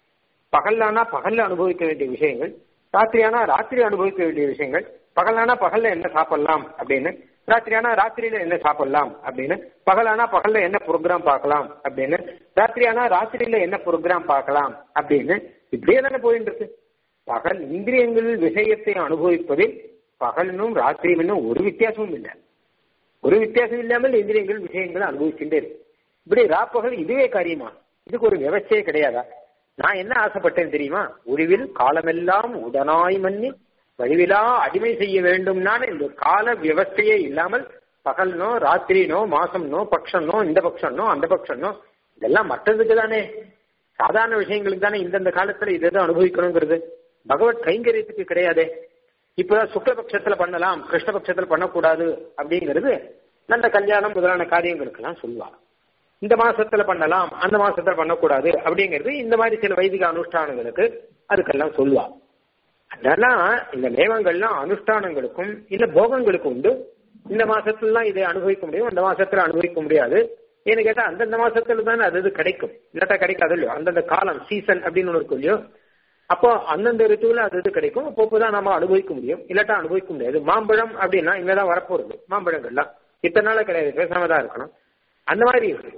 பகல்லானா பகல்ல அனுபவிக்க வேண்டிய விஷயங்கள் ராத்திரியானா ராத்திரி அனுபவிக்க வேண்டிய விஷயங்கள் பகலானா பகல்ல என்ன சாப்பிடலாம் அப்படின்னு ராத்திரியானா ராத்திரியில என்ன சாப்பிடலாம் அப்படின்னு பகலானா பகல்ல என்ன ப்ரோக்ராம் பார்க்கலாம் அப்படின்னு ராத்திரியானா ராத்திரியில என்ன ப்ரோக்ராம் பார்க்கலாம் அப்படின்னு இப்படியே தானே போயிட்டு இருக்கு பகல் இந்திரியங்கள் விஷயத்தை அனுபவிப்பதில் பகலும் ராத்திரியும் ஒரு வித்தியாசமும் இல்லை ஒரு வித்தியாசம் இல்லாமல் இந்திரியங்கள் விஷயங்கள் அனுபவிச்சுட்டே இருக்கு இப்படி ராப்பகல் இதுவே காரியமா இதுக்கு ஒரு விவசாயே கிடையாதா நான் என்ன ஆசைப்பட்டேன் தெரியுமா ஒழிவில் காலமெல்லாம் உடனாய் மன்னி வழிவிலா அடிமை செய்ய வேண்டும்னால இந்த கால வியவஸ்தையே இல்லாமல் பகல்னோ ராத்திரினோ மாசம்னோ பட்சம்னோ இந்த பட்சம்னோ அந்த பட்சம்னோ இதெல்லாம் மற்றதுக்கு தானே சாதாரண விஷயங்களுக்கு தானே இந்தந்த காலத்துல இதை அனுபவிக்கணுங்கிறது பகவத் கைங்கரியத்துக்கு கிடையாதே இப்ப சுக்லபட்சத்துல பண்ணலாம் கிருஷ்ணபட்சத்துல பண்ணக்கூடாது அப்படிங்கிறது நல்ல கல்யாணம் முதலான காரியங்களுக்கெல்லாம் சொல்லுவா இந்த மாசத்துல பண்ணலாம் அந்த மாசத்துல பண்ணக்கூடாது அப்படிங்கிறது இந்த மாதிரி சில வைதிக அனுஷ்டானங்களுக்கு அதுக்கெல்லாம் சொல்லுவா அதெல்லாம் இந்த நேமங்கள்லாம் அனுஷ்டானங்களுக்கும் இல்ல போகங்களுக்கும் உண்டு இந்த மாசத்துலலாம் இதை அனுபவிக்க முடியும் அந்த மாசத்துல அனுபவிக்க முடியாது ஏன்னு கேட்டா அந்தந்த மாசத்துல தானே அது இது கிடைக்கும் இல்லாட்டா கிடைக்காது இல்லையோ அந்தந்த காலம் சீசன் அப்படின்னு ஒன்று இருக்கும் இல்லையோ அப்போ அந்தந்த ரித்துவில் அது இது கிடைக்கும் அப்போ தான் நம்ம அனுபவிக்க முடியும் இல்லாட்டா அனுபவிக்க முடியாது மாம்பழம் அப்படின்னா இங்கதான் வரப்போறது மாம்பழங்கள்லாம் இத்தனை நாள கிடையாது பேசாம தான் இருக்கணும் அந்த மாதிரி இருக்கு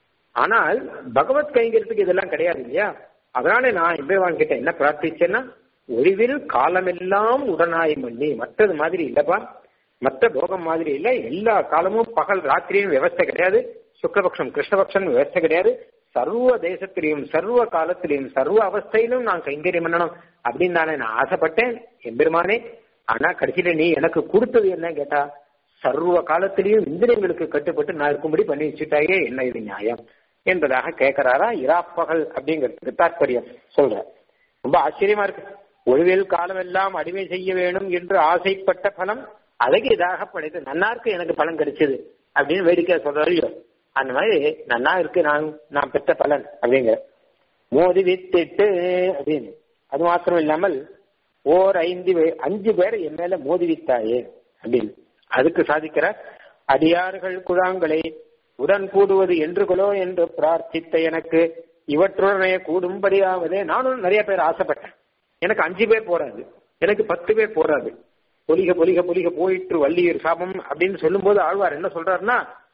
ஆனால் பகவத் கைங்கிறதுக்கு இதெல்லாம் கிடையாது இல்லையா அதனால நான் எம்பேவான் கிட்ட என்ன பிரார்த்திச்சேன்னா ஒளிவில் காலமெல்லாம் உடனாய் பண்ணி மற்றது மாதிரி இல்லப்பா மற்ற போகம் மாதிரி இல்ல எல்லா காலமும் பகல் ராத்திரியும் விவஸ்தை கிடையாது சுக்லபக்ஷம் கிருஷ்ணபக்ஷம் விவஸ்தை கிடையாது சர்வ தேசத்திலையும் சர்வ காலத்திலையும் சர்வ அவஸ்தையிலும் நான் கைங்கரியம் பண்ணணும் அப்படின்னு தானே நான் ஆசைப்பட்டேன் எம்பெருமானே ஆனா கடைசியில நீ எனக்கு கொடுத்தது என்ன கேட்டா சர்வ காலத்திலையும் இந்திரியங்களுக்கு கட்டுப்பட்டு நான் இருக்கும்படி பண்ணி வச்சுட்டாயே என்ன இது நியாயம் என்பதாக கேட்கிறாரா இராப்பகல் அப்படிங்கிறதுக்கு தாற்பயம் சொல்ற ரொம்ப ஆச்சரியமா இருக்கு ஒழிவில் காலம் எல்லாம் அடிமை செய்ய வேணும் என்று ஆசைப்பட்ட பலம் அழகு இதாக படைத்து நன்னாருக்கு எனக்கு பலன் கிடைச்சது அப்படின்னு வேடிக்கை சொல்றாரு அந்த மாதிரி நன்னா இருக்கு நான் நான் பெற்ற பலன் அப்படிங்கிற மோதி வித்திட்டு அப்படின்னு அது மாத்திரம் இல்லாமல் ஓர் ஐந்து அஞ்சு பேரை என் மேல மோதி வித்தாயே அப்படின்னு அதுக்கு சாதிக்கிற அடியார்கள் குழாங்களை உடன் கூடுவது என்றுகளோ என்று பிரார்த்தித்த எனக்கு இவற்றுடனே கூடும்படியாவதே நானும் நிறைய பேர் ஆசைப்பட்டேன் எனக்கு அஞ்சு பேர் போறாது எனக்கு பத்து பேர் போறாது பொலிக பொலிக பொலிக போயிட்டு வள்ளியர் சாபம் அப்படின்னு சொல்லும்போது ஆழ்வார் என்ன சொல்றாருன்னா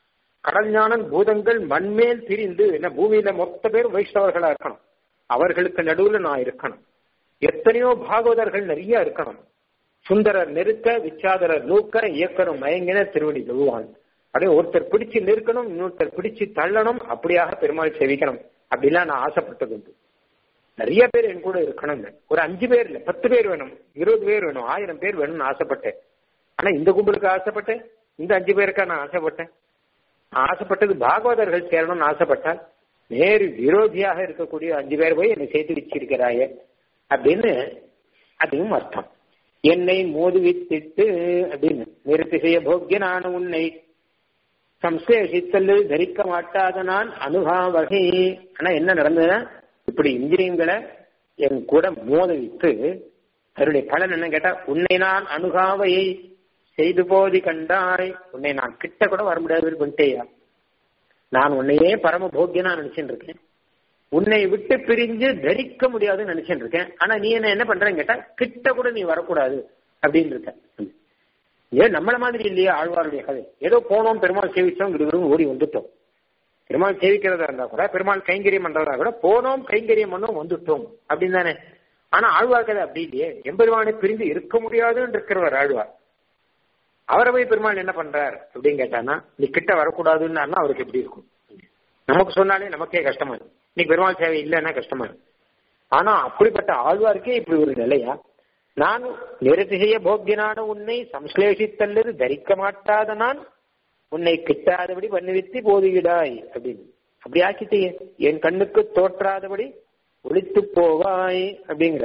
கடல் ஞானன் பூதங்கள் மண்மேல் பிரிந்து என்ன பூமியில மொத்த பேர் வைஷ்ணவர்களா இருக்கணும் அவர்களுக்கு நடுவுல நான் இருக்கணும் எத்தனையோ பாகவதர்கள் நிறைய இருக்கணும் சுந்தரர் நெருக்க விச்சாதரர் நூக்க இயக்கணும் மயங்கின திருவடி விழுவான் அப்படியே ஒருத்தர் பிடிச்சு நிற்கணும் இன்னொருத்தர் பிடிச்சு தள்ளணும் அப்படியாக பெருமாள் சேவிக்கணும் அப்படிலாம் நான் ஆசைப்பட்டது உண்டு நிறைய பேர் என் கூட இருக்கணும் ஒரு அஞ்சு பேர் இல்ல பத்து பேர் வேணும் இருபது பேர் வேணும் ஆயிரம் பேர் வேணும்னு ஆசைப்பட்டேன் ஆனா இந்த கும்பலுக்கு ஆசைப்பட்டேன் இந்த அஞ்சு பேருக்கா நான் ஆசைப்பட்டேன் நான் ஆசைப்பட்டது பாகவதர்கள் சேரணும்னு ஆசைப்பட்டால் நேரு விரோதியாக இருக்கக்கூடிய அஞ்சு பேர் போய் என்னை சேர்த்து வச்சிருக்கிறாயே அப்படின்னு அதுவும் அர்த்தம் என்னை மோதுவித்திட்டு அப்படின்னு நிறுத்தி செய்ய போக்கியனான உன்னை சம்சேஷித்தல் தரிக்க மாட்டாத நான் அனுகாவகை ஆனா என்ன நடந்ததுன்னா இப்படி இந்திரியங்களை என் கூட மோத வைத்து அதனுடைய பலன் என்ன கேட்டா உன்னை நான் அணுகாவையை செய்து போதி கண்டாய் உன்னை நான் கிட்ட கூட வர முடியாது பண்ணிட்டேயா நான் உன்னையே பரம போக்கியனா நினைச்சுட்டு இருக்கேன் உன்னை விட்டு பிரிஞ்சு தரிக்க முடியாதுன்னு நினைச்சுட்டு இருக்கேன் ஆனா நீ என்ன என்ன பண்றேன்னு கேட்டா கிட்ட கூட நீ வரக்கூடாது அப்படின்னு இருக்க ஏன் நம்மள மாதிரி இல்லையா ஆழ்வாருடைய கதை ஏதோ போனோம் பெருமாள் சேவிச்சோம் விடுவிடும் ஓடி வந்துட்டோம் பெருமாள் சேவிக்கிறதா இருந்தா கூட பெருமாள் கைங்கரியம் பண்றதா கூட போனோம் கைங்கரியம் பண்ணோம் வந்துட்டோம் அப்படின்னு தானே ஆனா ஆழ்வார் கதை அப்படி இல்லையே எம்பெருமானை பிரிந்து இருக்க முடியாதுன்னு இருக்கிறவர் ஆழ்வார் அவரை போய் பெருமாள் என்ன பண்றார் அப்படின்னு கேட்டானா நீ கிட்ட வரக்கூடாதுன்னு அவருக்கு எப்படி இருக்கும் நமக்கு சொன்னாலே நமக்கே கஷ்டமா இருக்கும் இன்னைக்கு பெருமாள் சேவை இல்லைன்னா கஷ்டமா இருக்கும் ஆனா அப்படிப்பட்ட ஆழ்வாருக்கே இப்படி ஒரு நிலையா நான் நிறுத்திசைய போக்கியனான உன்னை சம்ஸ்லேஷித்தல்லது தரிக்க மாட்டாத நான் உன்னை கிட்டாதபடி பண்ணுவித்து போதுகிடாய் அப்படின்னு அப்படி ஆக்கிட்டே என் கண்ணுக்கு தோற்றாதபடி ஒழித்து போவாய் அப்படிங்கிற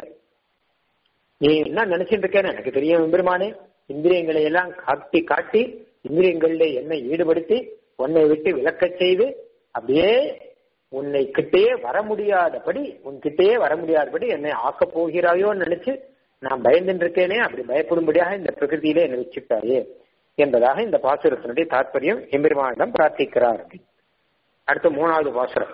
நீ என்ன நினைச்சிட்டு இருக்கேன்னு எனக்கு தெரியும் பெருமானே இந்திரியங்களை எல்லாம் காட்டி காட்டி இந்திரியங்களில் என்னை ஈடுபடுத்தி உன்னை விட்டு விளக்கச் செய்து அப்படியே உன்னை கிட்டேயே வர முடியாதபடி உன் கிட்டேயே வர முடியாதபடி என்னை ஆக்கப் போகிறாயோன்னு நினைச்சு நான் பயந்துட்டு இருக்கேனே அப்படி பயப்படும்படியாக இந்த பிரகிருதியிலே என்னை வச்சுட்டாயே என்பதாக இந்த பாசுரத்தினுடைய தாற்பயம் எம்பெருமானிடம் பிரார்த்திக்கிறார் அடுத்து மூணாவது பாசுரம்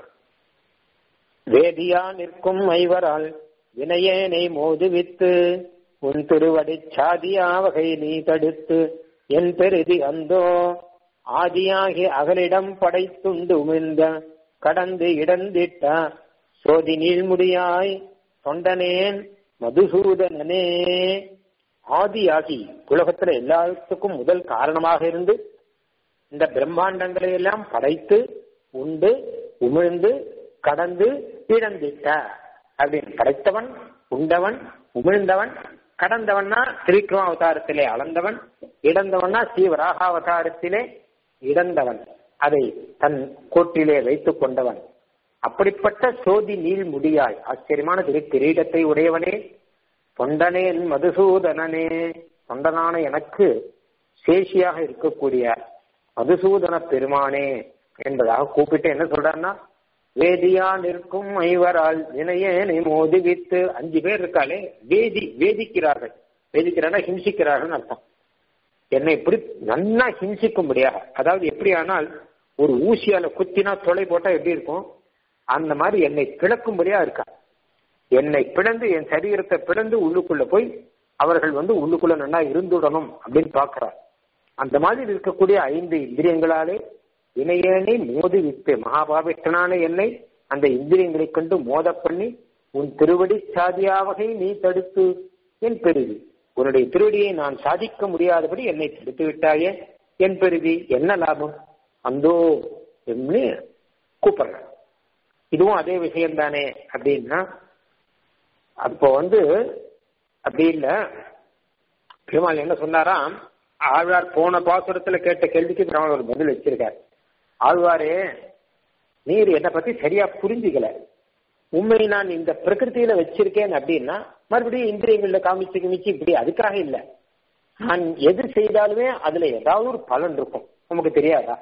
வேதியா நிற்கும் ஐவரால் வினையேனை மோதுவித்து உன் திருவடி சாதியா வகை நீ தடுத்து என் பெருதி அந்தோ ஆதியாகி அகலிடம் படைத்துண்டு உமிழ்ந்த கடந்து இடந்திட்ட சோதி நீழ்முடியாய் தொண்டனேன் மதுசூதனனே ஆதியாகி உலகத்துல எல்லாத்துக்கும் முதல் காரணமாக இருந்து இந்த பிரம்மாண்டங்களை எல்லாம் படைத்து உண்டு உமிழ்ந்து கடந்து இழந்திட்ட அப்படின்னு படைத்தவன் உண்டவன் உமிழ்ந்தவன் கடந்தவன்னா திரிக்ரம அவதாரத்திலே அளந்தவன் இடந்தவன்னா ஸ்ரீவராக அவதாரத்திலே இடந்தவன் அதை தன் கோட்டிலே வைத்துக் கொண்டவன் அப்படிப்பட்ட சோதி நீள் முடியாய் ஆச்சரியமான திரு கிரீடத்தை உடையவனே தொண்டனேன் மதுசூதனனே தொண்டனான எனக்கு சேஷியாக இருக்கக்கூடிய மதுசூதன பெருமானே என்பதாக கூப்பிட்டு என்ன சொல்றாருன்னா வேதியா நிற்கும் ஐவரால் வினையேனை மோதுவித்து அஞ்சு பேர் இருக்காளே வேதி வேதிக்கிறார்கள் வேதிக்கிறானா ஹிம்சிக்கிறார்கள் அர்த்தம் என்னை இப்படி நன்னா ஹிம்சிக்கும்படியாக அதாவது எப்படி ஆனால் ஒரு ஊசியால குத்தினா தொலை போட்டா எப்படி இருக்கும் அந்த மாதிரி என்னை பிளக்கும்படியா இருக்கா என்னை பிளந்து என் சரீரத்தை பிளந்து உள்ளுக்குள்ள போய் அவர்கள் வந்து உள்ளுக்குள்ள நல்லா இருந்துடணும் அப்படின்னு பாக்குறார் அந்த மாதிரி இருக்கக்கூடிய ஐந்து இந்திரியங்களாலே வினையேனை மோதி வித்து மகாபாபிஷ்டனான என்னை அந்த இந்திரியங்களை கொண்டு மோத பண்ணி உன் திருவடி சாதியாவகை நீ தடுத்து என் பெருதி உன்னுடைய திருவடியை நான் சாதிக்க முடியாதபடி என்னை தடுத்து விட்டாயே என் பெருதி என்ன லாபம் அந்தோ என்று கூப்பிடுற இதுவும் அதே விஷயம் தானே அப்படின்னா அப்போ வந்து அப்படி இல்ல பெருமாள் என்ன சொன்னாராம் ஆழ்வார் போன பாசுரத்துல கேட்ட கேள்விக்கு பெருமாள் ஒரு பதில் வச்சிருக்காரு ஆழ்வாரே நீர் என்னை பத்தி சரியா புரிஞ்சுக்கல உண்மை நான் இந்த பிரகிருத்தியில வச்சிருக்கேன் அப்படின்னா மறுபடியும் இந்திரியங்கள்ல காமிச்சு காமிச்சு இப்படி அதுக்காக இல்ல நான் எது செய்தாலுமே அதுல ஏதாவது ஒரு பலன் இருக்கும் நமக்கு தெரியாதா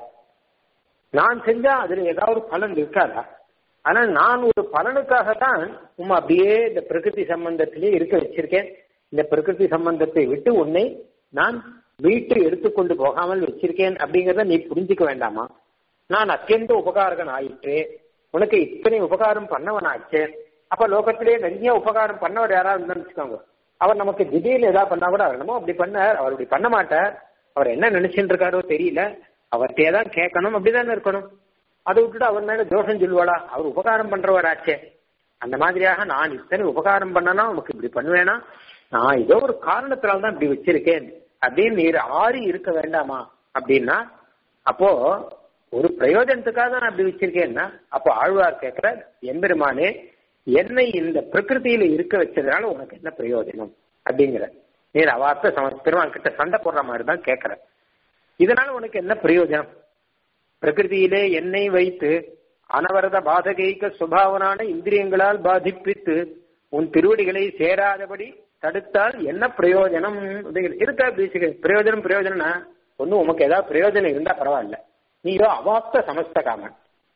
நான் செஞ்சா அதுல ஏதாவது ஒரு பலன் இருக்காதா ஆனா நான் ஒரு பலனுக்காக தான் உண்மை அப்படியே இந்த பிரகிருதி சம்பந்தத்திலே இருக்க வச்சிருக்கேன் இந்த பிரகிருதி சம்பந்தத்தை விட்டு உன்னை நான் வீட்டு எடுத்துக்கொண்டு போகாமல் வச்சிருக்கேன் அப்படிங்கறத நீ புரிஞ்சுக்க வேண்டாமா நான் அத்தியந்த உபகாரகன் ஆயிற்று உனக்கு இத்தனை உபகாரம் பண்ணவன் ஆச்சு அப்ப லோகத்திலே நிறைய உபகாரம் பண்ணவர் யாராவது நினைச்சுக்கோங்க அவர் நமக்கு திடீர்னு ஏதாவது பண்ணா கூட அவர் என்னமோ அப்படி பண்ணார் அவர் அப்படி பண்ண மாட்டார் அவர் என்ன நினைச்சுட்டு இருக்காரோ தெரியல அவர்கிட்டயே தான் கேட்கணும் அப்படிதானே இருக்கணும் அதை விட்டுட்டு அவர் மேல தோஷம் சொல்லுவாளா அவர் உபகாரம் பண்றவராச்சே அந்த மாதிரியாக நான் இத்தனை உபகாரம் பண்ணனா உனக்கு இப்படி பண்ணுவேனா நான் ஏதோ ஒரு காரணத்தினால தான் இப்படி வச்சிருக்கேன் அப்படின்னு நீர் ஆறி இருக்க வேண்டாமா அப்படின்னா அப்போ ஒரு பிரயோஜனத்துக்காக தான் நான் அப்படி வச்சிருக்கேன்னா அப்போ ஆழ்வார் கேட்கிற எம்பெருமானே என்னை இந்த பிரகிருதியில இருக்க வச்சதுனால உனக்கு என்ன பிரயோஜனம் அப்படிங்கிற நீர் அவார்த்த சம பெருமாள் கிட்ட சண்டை போடுற மாதிரி தான் கேட்கிற இதனால உனக்கு என்ன பிரயோஜனம் பிரகிருதியிலே என்னை வைத்து அனவரத பாதகைக்க சுபாவனான இந்திரியங்களால் பாதிப்பித்து உன் திருவடிகளை சேராதபடி தடுத்தால் என்ன பிரயோஜனம் அப்படிங்கிறது இருக்கா பேசிக்க பிரயோஜனம் பிரயோஜனம்னா ஒன்னும் உமக்கு ஏதாவது பிரயோஜனம் இருந்தா பரவாயில்ல நீயோ அவாப்த சமஸ்த காமன்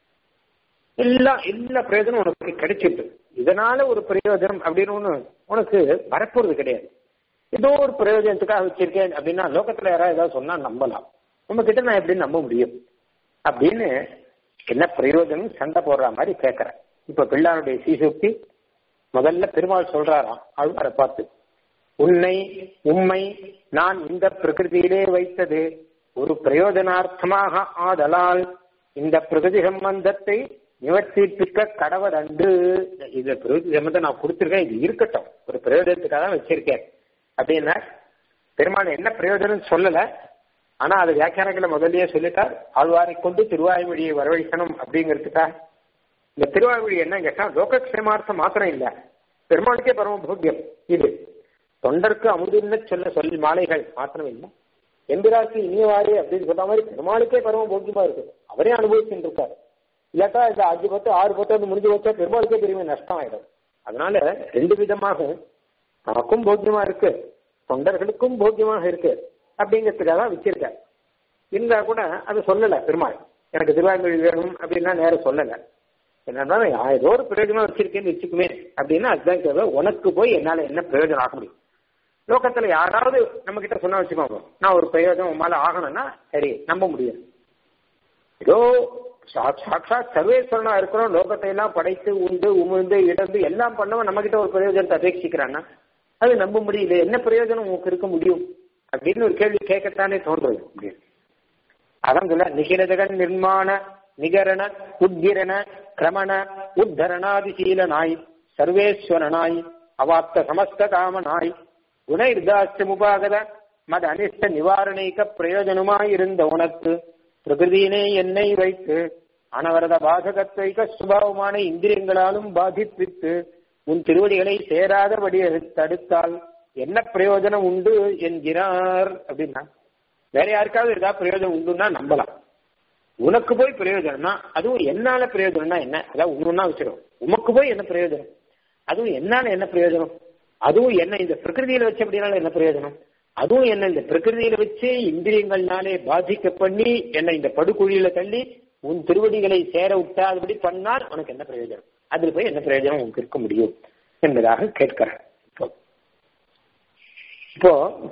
எல்லா எல்லா பிரயோஜனம் உனக்கு கிடைச்சிட்டு இதனால ஒரு பிரயோஜனம் அப்படின்னு ஒண்ணு உனக்கு வரப்போறது கிடையாது ஏதோ ஒரு பிரயோஜனத்துக்காக வச்சிருக்கேன் அப்படின்னா லோகத்துல யாராவது ஏதாவது சொன்னா நம்பலாம் நம்ம கிட்ட நான் எப்படி நம்ப முடியும் அப்படின்னு என்ன பிரயோஜனம் சண்டை போடுற மாதிரி கேட்கிறேன் இப்ப பிள்ளாருடைய சீசுக்தி முதல்ல பெருமாள் சொல்றாராம் ஆழ்வாரை பார்த்து உன்னை உம்மை நான் இந்த பிரகிருதியிலே வைத்தது ஒரு பிரயோஜனார்த்தமாக ஆதலால் இந்த பிரகிருதி சம்பந்தத்தை நிவர்த்திப்பிக்க கடவதண்டு இந்த பிரகிருதி சம்பந்தம் நான் கொடுத்துருக்கேன் இது இருக்கட்டும் ஒரு பிரயோஜனத்துக்காக தான் வச்சிருக்கேன் அப்படின்னா பெருமாள் என்ன பிரயோஜனம் சொல்லல ஆனா அது வியாக்கியானங்களை முதல்லயே சொல்லிட்டார் ஆழ்வாரை கொண்டு திருவாய்மொழியை வரவழைக்கணும் அப்படிங்கிறதுக்காக இந்த திருவாய்மொழி என்ன கேட்டா லோகக்ஷேமார்த்தம் மாத்திரம் இல்ல பெருமாளுக்கே பரம போக்கியம் இது தொண்டருக்கு அமுதுன்னு சொல்ல சொல்லி மாலைகள் மாத்திரம் இல்லை எம்பிராக்கு இனியவாறு அப்படின்னு சொன்ன மாதிரி பெருமாளுக்கே பரம போக்கியமா இருக்கு அவரே அனுபவிச்சுட்டு இருக்காரு இல்லாட்டா இந்த அஞ்சு பத்து ஆறு பத்து வந்து முடிஞ்சு வச்சா பெருமாளுக்கே பெரிய நஷ்டம் ஆயிடும் அதனால ரெண்டு விதமாக நமக்கும் போக்கியமா இருக்கு தொண்டர்களுக்கும் போக்கியமாக இருக்கு அப்படிங்கிறதுக்காக தான் வச்சிருக்காரு இருந்தா கூட அது சொல்லல பெருமாள் எனக்கு திருவாய்மொழி வேணும் அப்படின்னா நேரம் சொல்லல என்னன்னா நான் ஏதோ ஒரு பிரயோஜனம் வச்சிருக்கேன்னு வச்சுக்குமே அப்படின்னா அதுதான் கேட்க உனக்கு போய் என்னால என்ன பிரயோஜனம் ஆக முடியும் லோகத்துல யாராவது நம்ம கிட்ட சொன்னா வச்சுக்கோங்க நான் ஒரு பிரயோஜனம் உமால ஆகணும்னா சரி நம்ப முடியும் ஏதோ சாட்சாத் சர்வேஸ்வரனா இருக்கிறோம் லோகத்தை எல்லாம் படைத்து உண்டு உமிழ்ந்து இடந்து எல்லாம் பண்ணவன் நம்ம கிட்ட ஒரு பிரயோஜனத்தை அபேட்சிக்கிறான்னா அது நம்ப முடியல என்ன பிரயோஜனம் உங்களுக்கு இருக்க முடியும் அப்படின்னு ஒரு கேள்வி கேட்கத்தானே தோன்றது அப்படின்னு அதான் சொல்ல நிகிரதகன் நிர்மாண நிகரண உத்கிரண கிரமண உத்தரணாதிசீலனாய் சர்வேஸ்வரனாய் அவாப்த சமஸ்த காமனாய் குணயிர்தாஸ்தமுபாகத மத அனிஷ்ட நிவாரணிக்க பிரயோஜனமாய் இருந்த உனக்கு பிரகிருதியினே என்னை வைத்து அனவரத பாதகத்வைக சுபாவமான இந்திரியங்களாலும் பாதிப்பித்து உன் திருவடிகளை சேராதபடி தடுத்தால் என்ன பிரயோஜனம் உண்டு என்கிறார் அப்படின்னா வேற யாருக்காவது ஏதாவது பிரயோஜனம் உண்டுன்னா நம்பலாம் உனக்கு போய் பிரயோஜனம்னா அதுவும் என்னால பிரயோஜனம்னா என்ன அதாவது ஒண்ணுன்னா வச்சிடும் உமக்கு போய் என்ன பிரயோஜனம் அதுவும் என்னால என்ன பிரயோஜனம் அதுவும் என்ன இந்த பிரகிருதியில வச்சு அப்படின்னால என்ன பிரயோஜனம் அதுவும் என்ன இந்த பிரகிருதியில வச்சு இந்திரியங்கள்னாலே பாதிக்க பண்ணி என்ன இந்த படுகுழியில தள்ளி உன் திருவடிகளை சேர விட்டாதபடி பண்ணால் உனக்கு என்ன பிரயோஜனம் அதுல போய் என்ன பிரயோஜனம் உனக்கு இருக்க முடியும் என்பதாக கேட்கிறேன் இப்போ இப்போ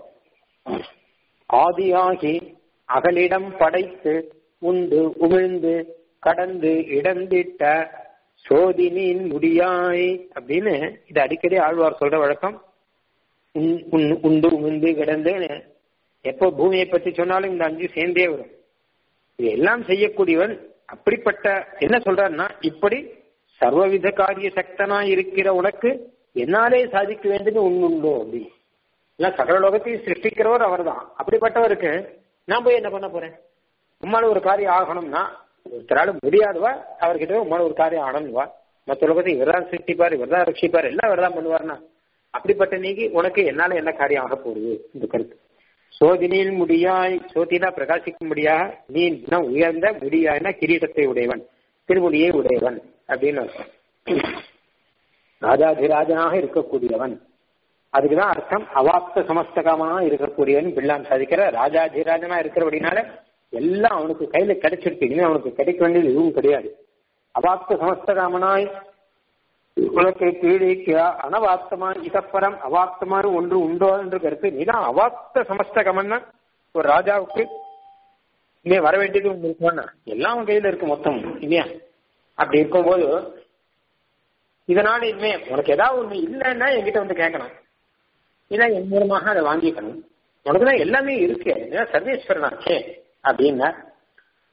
ஆதியாகி அகலிடம் படைத்து உண்டு உமிழ்ந்து கடந்து இடந்திட்ட சோதினின் முடியாய் அப்படின்னு இது அடிக்கடி ஆழ்வார் சொல்ற வழக்கம் உண்டு உமிழ்ந்து கிடந்து எப்போ பூமியை பற்றி சொன்னாலும் இந்த அஞ்சு சேர்ந்தே வரும் இது எல்லாம் செய்யக்கூடியவன் அப்படிப்பட்ட என்ன சொல்றாருன்னா இப்படி சர்வவித காரிய சக்தனா இருக்கிற உனக்கு என்னாலே சாதிக்க வேண்டியது உண்ணுண்டோ அப்படின்னு இல்ல சகல லோகத்தையும் சிருஷ்டிக்கிறவர் அவர் தான் அப்படிப்பட்டவருக்கு நான் போய் என்ன பண்ண போறேன் உம்மால ஒரு காரியம் ஆகணும்னா ஒருத்தரால முடியாதுவா அவர்கிட்ட உம்மால ஒரு காரியம் ஆகணும்வா மற்ற லோகத்தை இவர் தான் சிருஷ்டிப்பார் இவர் தான் ரட்சிப்பார் எல்லாம் இவர் தான் பண்ணுவார்னா அப்படிப்பட்ட நீங்க உனக்கு என்னால என்ன காரியம் ஆக போகுது இந்த கருத்து சோதினியில் முடியாய் சோதினா பிரகாசிக்கும்படியா நீ உயர்ந்த முடியாய்னா கிரீடத்தை உடையவன் திருமுடியை உடையவன் அப்படின்னு அர்த்தம் ராஜாதிராஜனாக இருக்கக்கூடியவன் அதுக்குதான் அர்த்தம் அவாப்த சமஸ்தகமா இருக்கக்கூடியவன் பிள்ளான் சாதிக்கிற ராஜாதிராஜனா இருக்கிறபடினால எல்லாம் அவனுக்கு கையில கிடைச்சிருக்கு இனிமே அவனுக்கு கிடைக்க வேண்டியது எதுவும் கிடையாது அவாப்த சமஸ்தகாமனாய் உலகை கீழிக்க அனவாப்தமாய் இதப்பரம் அவாப்தமான ஒன்று உண்டோ என்று கருத்து நீதான் அவாப்த சமஸ்தகமன்னா ஒரு ராஜாவுக்கு இனிமே வர வேண்டியது ஒன்று இருக்குமாண்ணா எல்லாம் அவன் கையில இருக்கு மொத்தம் இல்லையா அப்படி இருக்கும்போது இதனால இனிமே உனக்கு ஏதாவது ஒண்ணு இல்லைன்னா என்கிட்ட வந்து கேட்கணும் இல்ல என் மூலமாக அதை வாங்கிக்கணும் உனக்கு தான் எல்லாமே இருக்கு சர்வேஸ்வரனாச்சே அப்படின்னா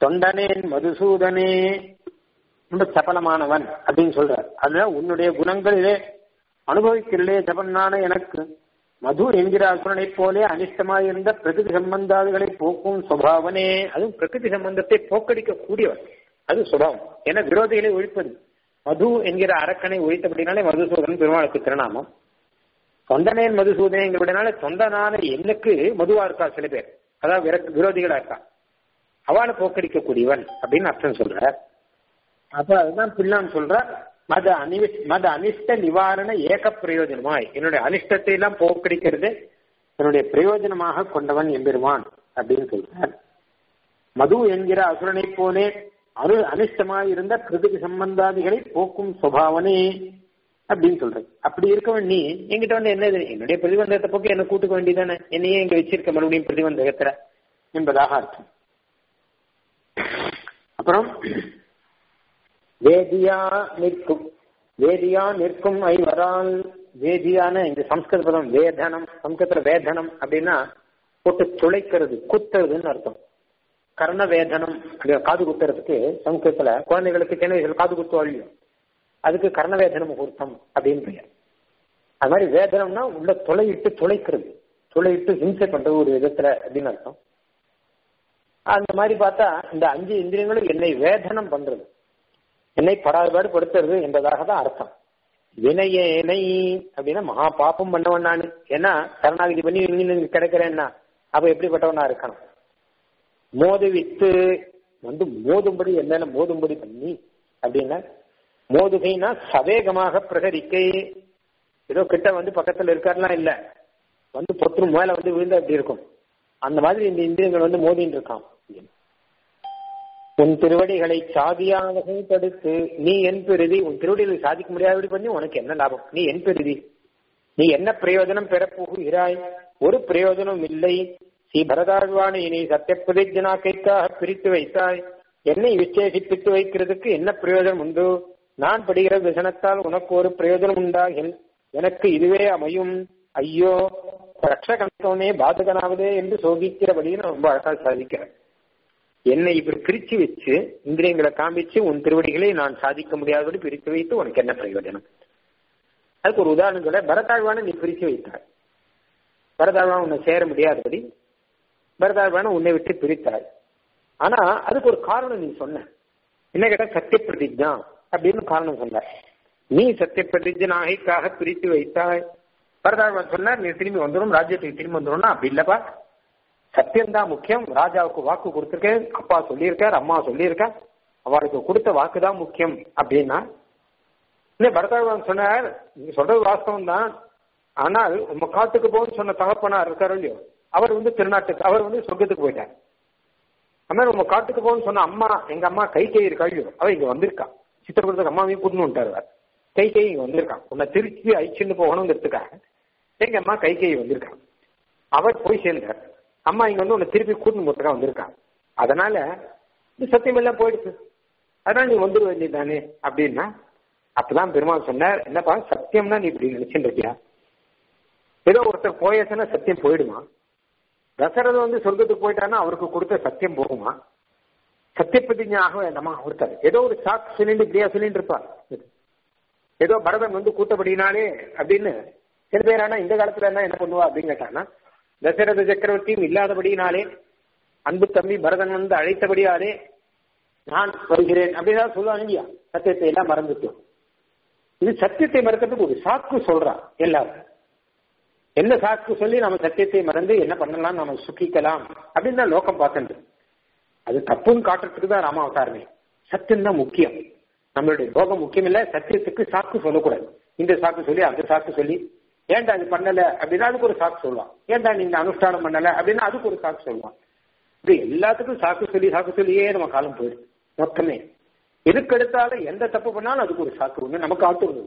தொண்டனேன் மதுசூதனே ரொம்ப சபலமானவன் அப்படின்னு சொல்றார் அதுல உன்னுடைய குணங்களிலே அனுபவிக்கிறே ஜபன்னான எனக்கு மது என்கிற அசுரனை போலே அனிஷ்டமாயிருந்த பிரகிருதி சம்பந்தாதிகளை போக்கும் சுபாவனே அதுவும் பிரகிருதி சம்பந்தத்தை போக்கடிக்க கூடியவன் அது சுபாவம் ஏன்னா விரோதிகளை ஒழிப்பது மது என்கிற அரக்கனை ஒழித்தபடினாலே மதுசூதன் பெருமாளுக்கு திருநாமம் தொண்டனேன் மதுசூதனைங்கிறபடினால தொண்டனான எண்ணுக்கு மதுவா இருக்கா சில பேர் அதாவது விர- விரோதிகளா இருக்கா அவளை போக்கடிக்கக்கூடியவன் அப்படின்னு அர்த்தம் சொல்ற அப்ப அதுதான் பிள்ளான் சொல்ற மத அனி மத அனிஷ்ட நிவாரண ஏக பிரயோஜனமாய் என்னுடைய அனிஷ்டத்தை எல்லாம் போக்கடிக்கிறது என்னுடைய பிரயோஜனமாக கொண்டவன் எம்பெருமான் அப்படின்னு சொல்றார் மது என்கிற அசுரனை போலே அரு அனிஷ்டமாய் இருந்த கிருதிக்கு சம்பந்தாதிகளை போக்கும் சுபாவனே அப்படின்னு சொல்றது அப்படி இருக்கவன் நீ என்கிட்ட வந்து என்ன இது? என்னுடைய பிரதிபந்தகத்தை போக்கு என்ன கூட்டுக்க வேண்டியதானே என்னையே இங்க வச்சிருக்க மறுபடியும் பிரதிபந்தகத்துல என்பதாக அர்த்தம் அப்புறம் வேதியா நிற்கும் வேதியா நிற்கும் ஐவரால் வேதியான இந்த சம்ஸ்கிருத பதம் வேதனம் சம்ஸ்கிருத வேதனம் அப்படின்னா போட்டு துளைக்கிறது குத்துறதுன்னு அர்த்தம் கர்ண வேதனம் அப்படிங்கிற காது குத்துறதுக்கு சம்ஸ்கிருதத்துல குழந்தைகளுக்கு சின்ன வயசுல காது குத்துவாழியும் அதுக்கு கர்ணவேதன முகூர்த்தம் அப்படின்னு பெயர் அது மாதிரி வேதனம்னா உள்ள துளையிட்டு துளைக்கிறது துளையிட்டு ஹிம்சை பண்றது ஒரு விதத்துல அப்படின்னு அர்த்தம் அந்த மாதிரி பார்த்தா இந்த அஞ்சு இந்திரியங்களும் என்னை வேதனம் பண்றது என்னை படாதபாடு படுத்துறது என்பதாக தான் அர்த்தம் வினையேனை அப்படின்னா மகா பாப்பம் பண்ணவன் நான் ஏன்னா சரணாகிதி பண்ணி இங்க கிடைக்கிறேன்னா அப்ப எப்படிப்பட்டவனா இருக்கணும் மோதுவித்து வந்து மோதும்படி என் மேல மோதும்படி பண்ணி அப்படின்னா மோதுகைனா சவேகமாக பிரகரிக்கை ஏதோ கிட்ட வந்து பக்கத்துல இருக்காருலாம் இல்ல வந்து பொத்து மேல வந்து விழுந்து அப்படி இருக்கும் அந்த மாதிரி இந்த இந்திரியங்கள் வந்து மோதின்னு இருக்கான் உன் திருவடிகளை சாதியாக தடுத்து நீ என் பெருதி உன் திருவடிகளை சாதிக்க முடியாதபடி பண்ணி உனக்கு என்ன லாபம் நீ என் பெருதி நீ என்ன பிரயோஜனம் பெறப் போகிறாய் ஒரு பிரயோஜனம் இல்லை ஸ்ரீ பரதாழ்வானை நீ சத்திய பிரதிஜனாக்கைக்காக பிரித்து வைத்தாய் என்னை விசேஷிப்பித்து வைக்கிறதுக்கு என்ன பிரயோஜனம் உண்டு நான் படுகிற விசனத்தால் உனக்கு ஒரு பிரயோஜனம் உண்டாகில் எனக்கு இதுவே அமையும் ஐயோ ரட்சகனே பாதகனாவதே என்று சோகிக்கிறபடின்னு ரொம்ப அழகா சாதிக்கிறேன் என்னை இப்படி பிரிச்சு வச்சு இந்திரியங்களை காமிச்சு உன் திருவடிகளை நான் சாதிக்க முடியாதபடி பிரித்து வைத்து உனக்கு என்ன பிரயோஜனம் அதுக்கு ஒரு உதாரணம் சொல்ல பரதாழ்வான நீ பிரிச்சு வைத்தாய் பரதாழ்வான உன்னை சேர முடியாதபடி பரதாழ்வான உன்னை விட்டு பிரித்தாய் ஆனா அதுக்கு ஒரு காரணம் நீ சொன்ன என்ன கேட்டா சத்திய பிரதிஜா அப்படின்னு காரணம் சொன்ன நீ சத்திய பிரதிஜனாகைக்காக பிரித்து வைத்தாய் பரதாழ்வான் சொன்னார் நீ திரும்பி வந்துடும் ராஜ்யத்துக்கு திரும்பி வந்துடும்னா அப்படி இல்லப்பா சத்தியம்தான் முக்கியம் ராஜாவுக்கு வாக்கு கொடுத்துருக்கேன் அப்பா சொல்லியிருக்கார் அம்மா சொல்லியிருக்கார் அவருக்கு கொடுத்த வாக்கு தான் முக்கியம் அப்படின்னா இல்லை பரதாழ்வான் சொன்னார் நீங்க சொல்றது வாஸ்தவம் தான் ஆனால் உங்க காத்துக்கு போன்னு சொன்ன தகப்பனார் இருக்காரு இல்லையோ அவர் வந்து திருநாட்டுக்கு அவர் வந்து சொர்க்கத்துக்கு போயிட்டார் அதுமாதிரி உங்க காட்டுக்கு போன்னு சொன்ன அம்மா எங்க அம்மா கை கை இருக்கா இல்லையோ அவ இங்க வந்திருக்கா சித்திரகுடத்துக்கு அம்மாவையும் கூட்டின்னு வந்துட்டாரு அவர் கை கை இங்க வந்திருக்கான் உன்னை திருச்சி அழிச்சுன்னு போகணுங்கிறதுக்காக எங்க அம்மா கை கை வந்திருக்கான் அவர் போய் சேர்ந்தார் அம்மா இங்க வந்து உன்னை திருப்பி கூட்டின்னு போறதுக்காக வந்திருக்கான் அதனால இந்த சத்தியம் எல்லாம் போயிடுச்சு அதனால நீ வந்துட வேண்டியதானே அப்படின்னா அப்பதான் பெருமாள் சொன்னார் என்னப்பா சத்தியம்னா நீ இப்படி நினைச்சுட்டு இருக்கியா ஏதோ ஒருத்தர் போயாச்சுன்னா சத்தியம் போயிடுமா தசரதன் வந்து சொர்க்கத்துக்கு போயிட்டான்னா அவருக்கு கொடுத்த சத்தியம் போகுமா சத்திய பிரதிஜை ஆக வேண்டாமா ஒருத்தர் ஏதோ ஒரு சாக்கு சொல்லிட்டு இப்படியா சொல்லிட்டு இருப்பார் ஏதோ பரதன் வந்து கூட்டப்படினாலே அப்படின்னு சில பேர் ஆனா இந்த காலத்துல என்ன என்ன பண்ணுவா அப்படின்னு கேட்டானா தசரத சக்கரவர்த்தியும் இல்லாதபடினாலே அன்பு தம்பி பரதன் வந்து அழைத்தபடியாலே நான் வருகிறேன் அப்படின்னு சொல்லுவாங்க இல்லையா சத்தியத்தை எல்லாம் மறந்துட்டோம் இது சத்தியத்தை மறக்கிறதுக்கு ஒரு சாக்கு சொல்றான் எல்லாரும் என்ன சாக்கு சொல்லி நம்ம சத்தியத்தை மறந்து என்ன பண்ணலாம் நம்ம சுக்கிக்கலாம் அப்படின்னு தான் லோகம் பார்த்துட்டு அது தப்புன்னு காட்டுறதுக்கு தான் ராமாவதாரமே சத்தியம் தான் முக்கியம் நம்மளுடைய போகம் முக்கியம் இல்ல சத்தியத்துக்கு சாக்கு சொல்லக்கூடாது இந்த சாக்கு சொல்லி அந்த சாக்கு சொல்லி ஏன்டா இது பண்ணல அப்படின்னா அதுக்கு ஒரு சாக்கு சொல்லுவான் ஏன்டா நீ இந்த அனுஷ்டானம் பண்ணல அப்படின்னா அதுக்கு ஒரு சாக்கு சொல்லுவான் இது எல்லாத்துக்கும் சாக்கு சொல்லி சாக்கு சொல்லியே நம்ம காலம் போயிடுது மொத்தமே எதுக்கு எடுத்தாலும் எந்த தப்பு பண்ணாலும் அதுக்கு ஒரு சாக்கு ஒண்ணு நமக்கு ஆட்டுறது